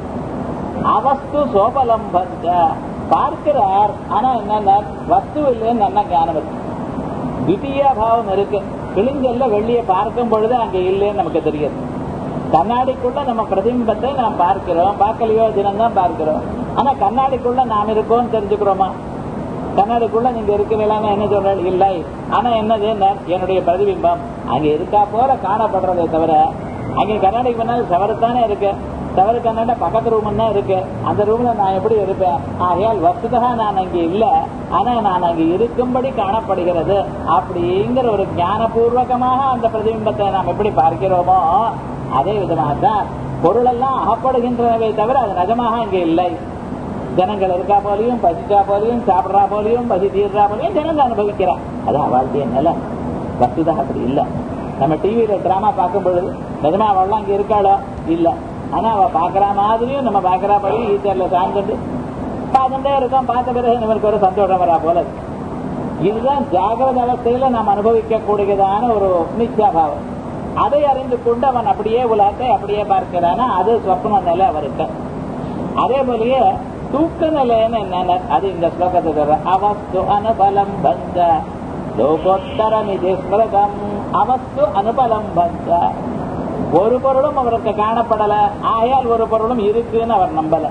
அவஸ்து சோபலம் பஞ்ச பார்க்கிறார் ஆனா என்ன வஸ்து இல்லைன்னு என்ன ஞானம் இருக்கு தித்தியா பாவம் இருக்கு கிழிஞ்சல்ல வெள்ளியை பார்க்கும் பொழுது அங்க இல்லைன்னு நமக்கு தெரியுது கண்ணாடிக்குள்ள நம்ம பிரதிபிம்பத்தை நாம் பார்க்கிறோம் பார்க்கலையோ தினம்தான் பார்க்கிறோம் ஆனா கண்ணாடிக்குள்ள நாம் இருக்கோம்னு தெரிஞ்சுக்கிறோமா கண்ணாடிக்குள்ள நீங்க இருக்கிறீங்களான்னு என்ன சொல்றாள் இல்லை ஆனா என்னது என்னுடைய பிரதிபிம்பம் அங்க இருக்கா போல காணப்படுறதே தவிர அங்க கண்ணாடிக்கு முன்னால் சவரத்தானே இருக்கு சவரு கண்ணாட பக்கத்து ரூம் தான் இருக்கு அந்த ரூம்ல நான் எப்படி இருப்பேன் ஆகையால் வஸ்துதா நான் அங்க இல்ல ஆனா நான் அங்க இருக்கும்படி காணப்படுகிறது அப்படிங்கிற ஒரு ஞானபூர்வகமாக அந்த பிரதிபிம்பத்தை நாம் எப்படி பார்க்கிறோமோ அதே விதமாக தான் பொருளெல்லாம் அகப்படுகின்றனவே தவிர அது நிஜமாக இங்க இல்லை ஜனங்கள் இருக்கா போலையும் பசிச்சா போலையும் சாப்பிடுறா போலையும் பசி தீர்றா போலையும் ஜனங்க அனுபவிக்கிறா அதான் வாழ்க்கைய நில வஸ்துதா அப்படி இல்லை நம்ம டிவியில டிராமா பார்க்கும் பொழுது நிஜமா அவள்லாம் அங்க இருக்காளோ இல்ல ஆனா அவ பாக்குற மாதிரியும் நம்ம பாக்குறா படி ஈச்சர்ல சார்ந்துட்டு பார்த்துட்டே இருக்கோம் பார்த்த பிறகு நம்மளுக்கு ஒரு சந்தோஷம் வரா போல இருக்கு. இதுதான் ஜாகிரத அவஸ்தையில நாம் அனுபவிக்க கூடியதான ஒரு மித்யாபாவம் அதை அறிந்து கொண்டு அவன் அப்படியே உலகத்தை அப்படியே பார்க்கிறானா அது சொப்ன நிலை அவருக்கு அதே போலயே தூக்க நிலைன்னு என்ன அது இந்த ஸ்லோகத்தை சொல்ற அவஸ்து அனுபலம் பஞ்ச லோகோத்தரமிதி ஸ்மிருதம் அவஸ்து அனுபலம் பஞ்ச ஒரு பொருளும் அவருக்கு காணப்படல ஆயால் ஒரு பொருளும் இருக்குன்னு அவர் நம்பல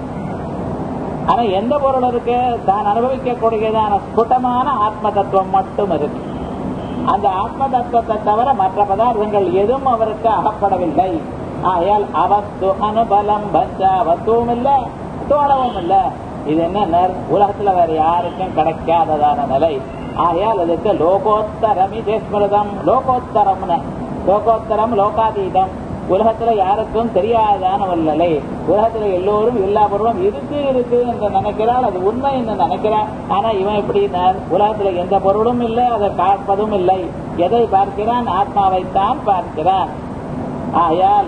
ஆனா எந்த பொருள் இருக்கு தான் அனுபவிக்கக்கூடியதான ஸ்புட்டமான ஆத்ம தத்துவம் மட்டும் இருக்கு அந்த ஆத்ம தத்துவத்தை தவிர மற்ற பதார்த்தங்கள் எதுவும் அவருக்கு அகப்படவில்லை ஆயால் அவஸ்து அனுபலம் பஞ்ச வஸ்துவும் இல்ல தோழவும் இல்ல இது என்ன உலகத்துல வேற யாருக்கும் கிடைக்காததான நிலை ஆகையால் அதுக்கு லோகோத்தரம் ஸ்மிருதம் லோகோத்தரம்னு லோகோத்தரம் லோகாதீதம் உலகத்துல யாருக்கும் தெரியாதான ஒரு நிலை உலகத்துல எல்லோரும் எல்லா பொருளும் இருக்கு இருக்கு என்று நினைக்கிறாள் அது உண்மை என்று நினைக்கிறான் ஆனா இவன் எப்படி உலகத்துல எந்த பொருளும் இல்லை அதை பார்ப்பதும் இல்லை எதை பார்க்கிறான் ஆத்மாவைத்தான் பார்க்கிறான் ஆயால்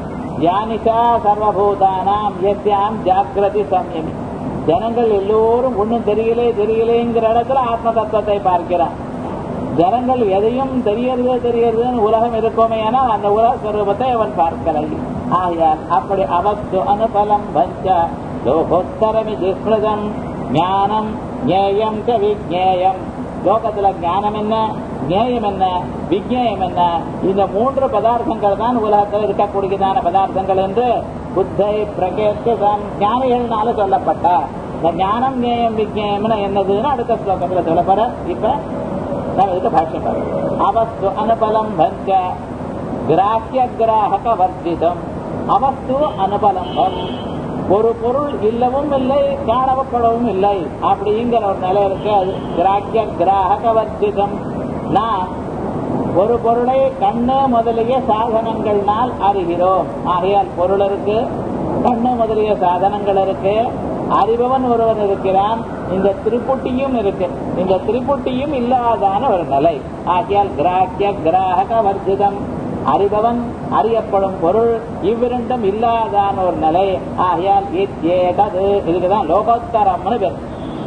யானிகா சர்வபூதானாம் எஸ்யாம் ஜாக்கிரதி சம்யமி ஜனங்கள் எல்லோரும் ஒன்னும் தெரியலே தெரியலேங்கிற இடத்துல ஆத்ம தத்துவத்தை பார்க்கிறான் ஜனங்கள் எதையும் தெரியறது தெரியறதுன்னு உலகம் இருக்கோமே ஆனால் அந்த உலக ஸ்வரூபத்தை அவன் பார்க்கலை ஆகையால் அப்படி அவஸ்து அனுபலம் பஞ்ச லோகோத்தரமி துஷ்மிருதம் ஞானம் ஞேயம் க விஜேயம் லோகத்துல ஞானம் என்ன ஞேயம் என்ன விஜயம் என்ன இந்த மூன்று பதார்த்தங்கள் தான் உலகத்தில் இருக்கக்கூடியதான பதார்த்தங்கள் என்று புத்தை பிரகேஷம் ஞானிகள்னால சொல்லப்பட்ட இந்த ஞானம் ஞேயம் விஜயம்னு என்னதுன்னு அடுத்த ஸ்லோகத்துல சொல்லப்பட இப்ப நம்ம இதுக்கு பாஷ்யம் பார்க்கணும் அவஸ்து அனுபலம் பஞ்ச கிராக்கிய கிராகக வர்ஜிதம் அவஸ்து அனுபலம்பம் ஒரு பொருள் இல்லவும் இல்லை காணப்படவும் இல்லை அப்படிங்கிற ஒரு நிலை இருக்கு அது கிராக்கிய கிராகக வர்ஜிதம் நான் ஒரு பொருளை கண்ணு முதலிய சாதனங்கள்னால் அறிகிறோம் ஆகையால் பொருள் இருக்கு கண்ணு முதலிய சாதனங்கள் இருக்கு அறிபவன் ஒருவன் இருக்கிறான் இந்த திரிபுட்டியும் இருக்கு இந்த திரிபுட்டியும் இல்லாதான ஒரு நிலை ஆகியால் கிராக்கிய கிராகக வர்ஜிதம் அறிபவன் அறியப்படும் பொருள் இவ்விரண்டும் இல்லாதான ஒரு நிலை ஆகையால் ஏதது இதுக்குதான் லோகோத்தரம்னு பேர்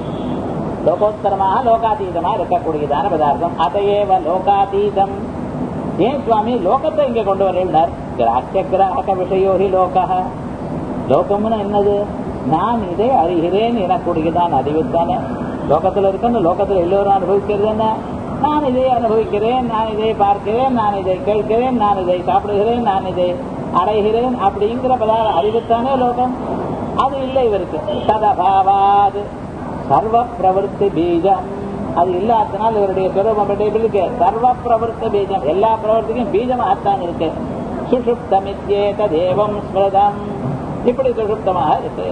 லோகோத்தரமாக லோகாதீதமாக இருக்கக்கூடியதான பதார்த்தம் அதையேவ லோகாதீதம் ஏன் சுவாமி லோகத்தை இங்க கொண்டு வரேன்னார் கிராக்கிய கிராகக விஷயோகி லோகா லோகம்னு என்னது நான் இதை அறிகிறேன் எனக்கூடியதான் அறிவுத்தானே லோகத்தில் இருக்கணும் லோகத்தில் எல்லோரும் அனுபவிக்கிறது என்ன நான் இதை அனுபவிக்கிறேன் நான் இதை பார்க்கிறேன் நான் இதை கேட்கிறேன் நான் இதை சாப்பிடுகிறேன் நான் இதை அடைகிறேன் அப்படிங்கிற பதார அறிவுத்தானே லோகம் அது இல்லை இவருக்கு சதபாவாது சர்வ பிரவருத்தி பீஜம் அது இல்லாதனால் இவருடைய சுரூபம் இருக்கு சர்வ பிரவருத்த பீஜம் எல்லா பிரவர்த்திக்கும் பீஜமாகத்தான் இருக்கு சுஷுப்தமித்யேத தேவம் ஸ்மிருதம் இப்படி சுஷுப்தமாக இருக்கு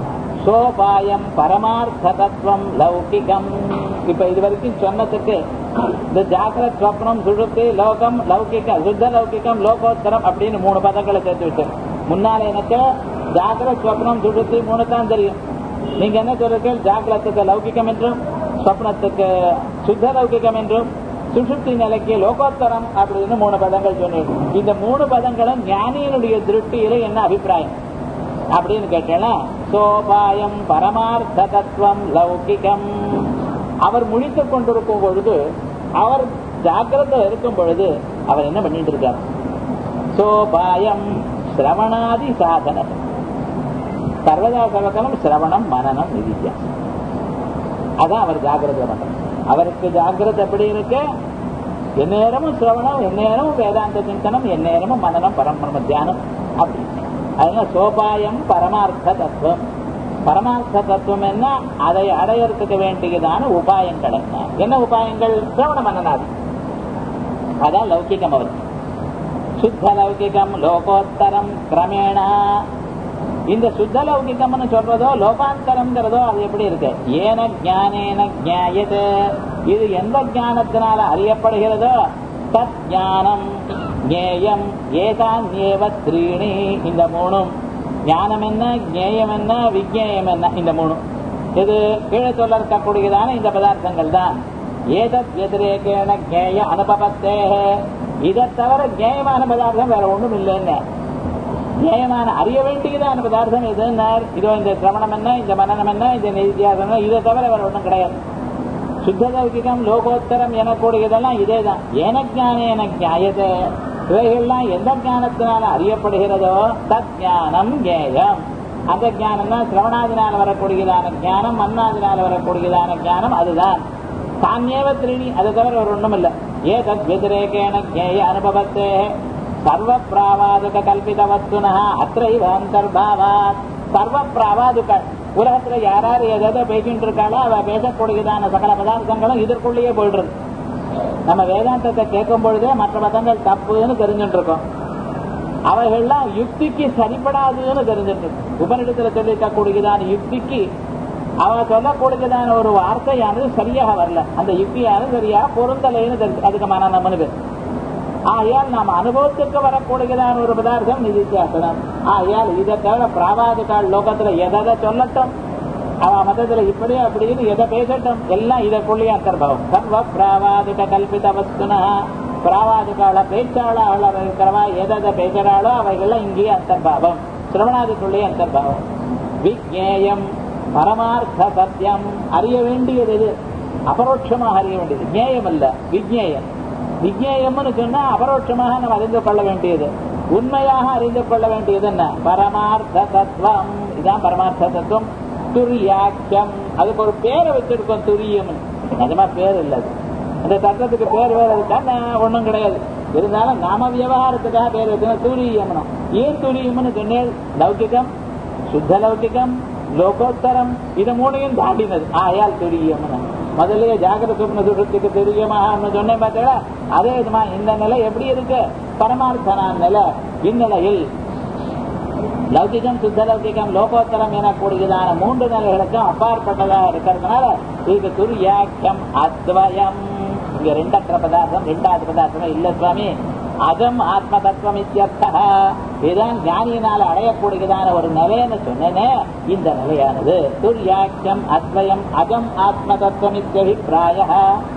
சோபாயம் பரமார்த்த தத்துவம் லௌகிகம் இப்ப இது வரைக்கும் சொன்னதுக்கு இந்த ஜாகிரத் ஸ்வப்னம் சுழுத்து லோகம் லௌகிக சுத்த லௌகிகம் லோகோத்தரம் அப்படின்னு மூணு பதங்களை சேர்த்து விட்டு முன்னால எனக்கு ஜாகிரத் ஸ்வப்னம் சுழுத்து மூணு தான் தெரியும் நீங்க என்ன சொல்றீங்க ஜாகிரத்துக்கு லௌகிகம் என்றும் ஸ்வப்னத்துக்கு சுத்த லௌகிகம் என்றும் சுஷுப்தி நிலைக்கு லோகோத்தரம் அப்படின்னு மூணு பதங்கள் சொன்னேன் இந்த மூணு பதங்களும் ஞானியினுடைய திருஷ்டியில என்ன அபிப்பிராயம் அப்படின்னு கேட்டேன்னா சோபாயம் பரமார்த்த தத்துவம் லௌகிகம் அவர் முழித்துக் கொண்டிருக்கும் பொழுது அவர் ஜாக்கிரதை இருக்கும் பொழுது அவர் என்ன பண்ணிட்டு இருக்கார் சோபாயம் சிரவணாதி சாதனம் சர்வதா சர்வகாலம் சிரவணம் மனநம் நிதித்தியாசம் அதான் அவர் ஜாக்கிரதை பண்றார் அவருக்கு ஜாக்கிரதை எப்படி இருக்கு எந்நேரமும் சிரவணம் எந்நேரமும் வேதாந்த சிந்தனம் எந்நேரமும் மனநம் பரம தியானம் அப்படி அதனால சோபாயம் பரமார்த்த தத்துவம் பரமார்த்த தத்துவம் என்ன அதை அடையறதுக்கு வேண்டியதான உபாயங்கள் என்ன என்ன உபாயங்கள் சிரவண மனநாதி அதான் லௌகிகம் அவர் சுத்த லௌகிகம் லோகோத்தரம் கிரமேண இந்த சுத்த லௌகிகம்னு சொல்றதோ லோகாந்தரம்ங்கிறதோ அது எப்படி இருக்கு ஏன ஜானேன ஜாயது இது எந்த ஞானத்தினால அறியப்படுகிறதோ தத் ஞானம் ஞேயம் ஏதான் ஏவ த்ரீணி இந்த மூணும் ஞானம் என்ன ஞேயம் என்ன விஜயம் என்ன இந்த மூணும் இது கீழே சொல்ல இருக்கக்கூடியதான இந்த பதார்த்தங்கள் தான் ஏதத் எதிரேகேன ஜேய அனுபவத்தே இதை தவிர ஜேயமான பதார்த்தம் வேற ஒண்ணும் இல்லைன்னு நியாயமான அறிய வேண்டியதான பதார்த்தம் எதுன்னா இதோ இந்த சிரவணம் என்ன இந்த மனநம் என்ன இந்த நிதித்தியாசம் என்ன இதை தவிர வேற ஒன்றும் கிடையாது சுத்த லௌகிகம் லோகோத்தரம் எனக்கூடியதெல்லாம் இதே தான் ஏன ஜானேன ஜாயதே இவைகள்லாம் எந்த ஞானத்தினால அறியப்படுகிறதோ தத் ஞானம் ஜேயம் அந்த ஞானம்னா சிரவணாதினால வரக்கூடியதான ஞானம் மன்னாதினால வரக்கூடியதான ஞானம் அதுதான் தானியவ திரிணி அது தவிர ஒரு ஒன்றும் இல்லை ஏ தத் வதிரேகேன ஜேய அனுபவத்தே சர்வ பிராவாதுக கல்பித வஸ்துனா அத்தைவ அந்தர்பாவாத் சர்வ பிராவாதுக்கள் உலகத்துல யாராரு எதை பேசிட்டு இருக்காளோ அவ பேசக்கூடியதான சகல பதார்த்தங்களும் இதற்குள்ளேயே போயிடுறது நம்ம வேதாந்தத்தை கேட்கும் பொழுதே மற்ற பதங்கள் தப்புன்னு தெரிஞ்சுட்டு இருக்கோம் அவைகள்லாம் யுக்திக்கு சரிப்படாதுன்னு தெரிஞ்சுட்டு இருக்கு உபனிடத்துல சொல்லியிருக்கக்கூடியதான யுக்திக்கு அவ சொல்லக்கூடியதான ஒரு வார்த்தையானது சரியாக வரல அந்த யுக்தியானது சரியாக பொருந்தலைன்னு தெரிஞ்சு அதுக்கு மனநம்மனுக்கு ஆகையால் நாம் அனுபவத்துக்கு வரக்கூடியதான ஒரு பதார்த்தம் நிதித்தியாசனம் ஆகையால் இதை தவிர பிராவாதிகால் லோகத்துல எதை சொல்லட்டும் அவ மதத்துல இப்படி அப்படின்னு எதை பேசட்டும் எல்லாம் இதற்குள்ளேயே அந்தர்பவம் சர்வ பிராவாதிக கல்பித வஸ்துனா பிராவாதிகால பேச்சாளர் இருக்கிறவா எதை பேசுறாளோ அவைகள்லாம் இங்கேயே அந்தர்பாவம் சிரவணாதிக்குள்ளேயே அந்தர்பாவம் விஜேயம் பரமார்த்த சத்தியம் அறிய வேண்டியது எது அபரோட்சமாக அறிய வேண்டியது ஜேயம் அல்ல விஜேயம் விஜயம்னு சொன்னா அபரோட்சமாக நம்ம அறிந்து கொள்ள வேண்டியது உண்மையாக அறிந்து கொள்ள வேண்டியது என்ன பரமார்த்த தத்துவம் இதான் பரமார்த்த தத்துவம் துரியாக்கியம் அதுக்கு ஒரு பேரை வச்சிருக்கோம் துரியம் நிஜமா பேர் இல்லை அது. அந்த தத்துவத்துக்கு பேர் வேற இருக்கா ஒண்ணும் கிடையாது இருந்தாலும் நாம விவகாரத்துக்காக பேர் வைக்கணும் துரியம்னும் ஏன் துரியம்னு சொன்னேன் லௌகிகம் சுத்த லௌகிகம் லோகோத்தரம் இது மூணையும் தாண்டினது ஆயால் துரியம்னு முதல்லயே ஜாகிரத சுப்ன சுஷத்துக்கு துரியமாக சொன்னேன் பார்த்தீங்களா அதே விதமா இந்த நிலை எப்படி இருக்கு பரமார்த்தனான் நிலை இந்நிலையில் லௌகிகம் சுத்த லௌகிகம் லோகோத்தரம் எனக்கூடியதான மூன்று நிலைகளுக்கும் அப்பாற்பட்டதாக இருக்கிறதுனால இதுக்கு துரியாக்கியம் அத்வயம் இங்க ரெண்டற்ற பதார்த்தம் ரெண்டாவது பதார்த்தம் இல்ல சுவாமி அகம் ஆத்ம தத்துவம் இத்தியர்த்தா இதுதான் ஞானியினால அடையக்கூடியதான ஒரு நிலைன்னு சொன்னேனே இந்த நிலையானது துரியாக்கியம் அத்வயம் அகம் ஆத்ம தத்துவம் இத்தியபிப்பிராய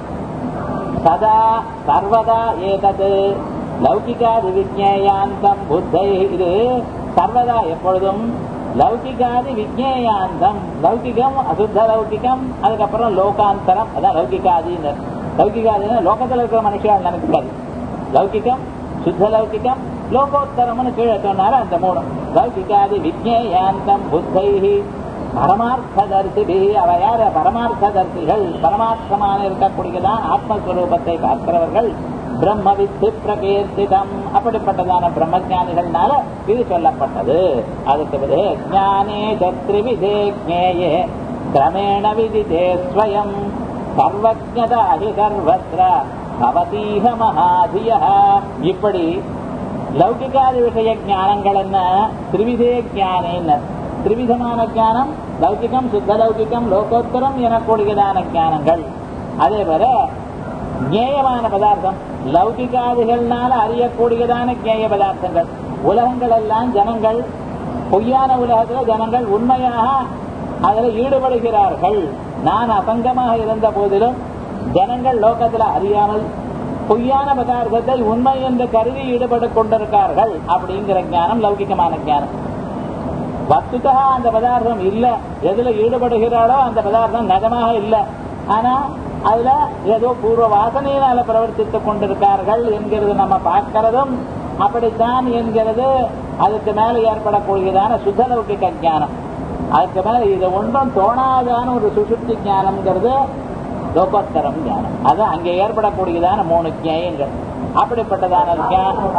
சதா சர்வதா ஏதது லௌகிகாதி விஜயாந்தம் புத்தை இது சர்வதா எப்பொழுதும் லௌகிகாதி விஜயாந்தம் லௌகிகம் அசுத்த லௌகிகம் அதுக்கப்புறம் லோகாந்தரம் அதான் லௌகிகாதின்னு லௌகிகாதின்னு லோகத்தில் இருக்கிற மனுஷன் நினைக்கூடாது லௌகிகம் சுத்த லௌகிகம் லோகோத்தரம்னு கீழே சொன்னாரு அந்த மூணு லௌகிகாதி விஜயாந்தம் புத்தை பரமார்த்த தரிசிபி அவ யார பரமார்த்த தரிசிகள் பரமார்த்தமான இருக்கக்கூடியதான் ஆத்மஸ்வரூபத்தை பார்க்கிறவர்கள் பிரம்ம வித்து பிரகீர்த்திதம் அப்படிப்பட்டதான பிரம்மஜானிகள்னால இது சொல்லப்பட்டது அதுக்கு பிறகு ஜானே சத்ரிவிதே ஜேயே கிரமேண விதிதே ஸ்வயம் சர்வஜதா ஹி சர்வத்ர பவதீக மகாதிய இப்படி லௌகிகாதி விஷய ஞானங்கள் என்ன திரிவிதே ஞானேன்னு திரிவிதமான ஞானம் லௌகிகம் சுத்த லௌகிகம் லோகோத்தரம் எனக்கூடியதான ஞானங்கள் அதே போல ஞேயமான பதார்த்தம் லௌகிகாதிகள்னால அறியக்கூடியதான ஞேய பதார்த்தங்கள் உலகங்கள் எல்லாம் ஜனங்கள் பொய்யான உலகத்துல ஜனங்கள் உண்மையாக அதில் ஈடுபடுகிறார்கள் நான் அசங்கமாக இருந்த போதிலும் ஜனங்கள் லோகத்துல அறியாமல் பொய்யான பதார்த்தத்தை உண்மை என்று கருதி ஈடுபட்டு கொண்டிருக்கார்கள் அப்படிங்கிற ஞானம் லௌகிகமான ஞானம் வஸ்துதா அந்த பதார்த்தம் இல்ல எதுல ஈடுபடுகிறாளோ அந்த பதார்த்தம் நிஜமாக இல்ல ஆனா அதுல ஏதோ பூர்வ வாசனையினால பிரவர்த்தித்துக் கொண்டிருக்கார்கள் என்கிறது நம்ம பார்க்கிறதும் அப்படித்தான் என்கிறது அதுக்கு மேல ஏற்படக்கூடியதான சுத்த லௌகிக ஞானம் அதுக்கு மேல இது ஒன்றும் தோணாதான ஒரு சுசுப்தி ஞானம்ங்கிறது லோகோத்தரம் ஞானம் அது அங்கே ஏற்படக்கூடியதான மூணு ஞாயங்கள் அப்படிப்பட்டதான ஞானம்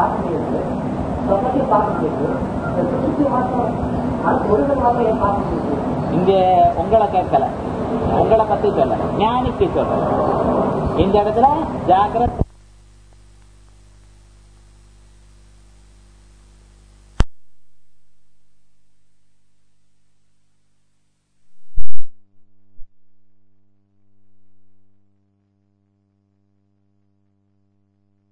இங்க உங்களை கேட்கல உங்களை பத்தி சொல்ல ஞானிக்கு சொல்ல இந்த இடத்துல ஜாகிரத்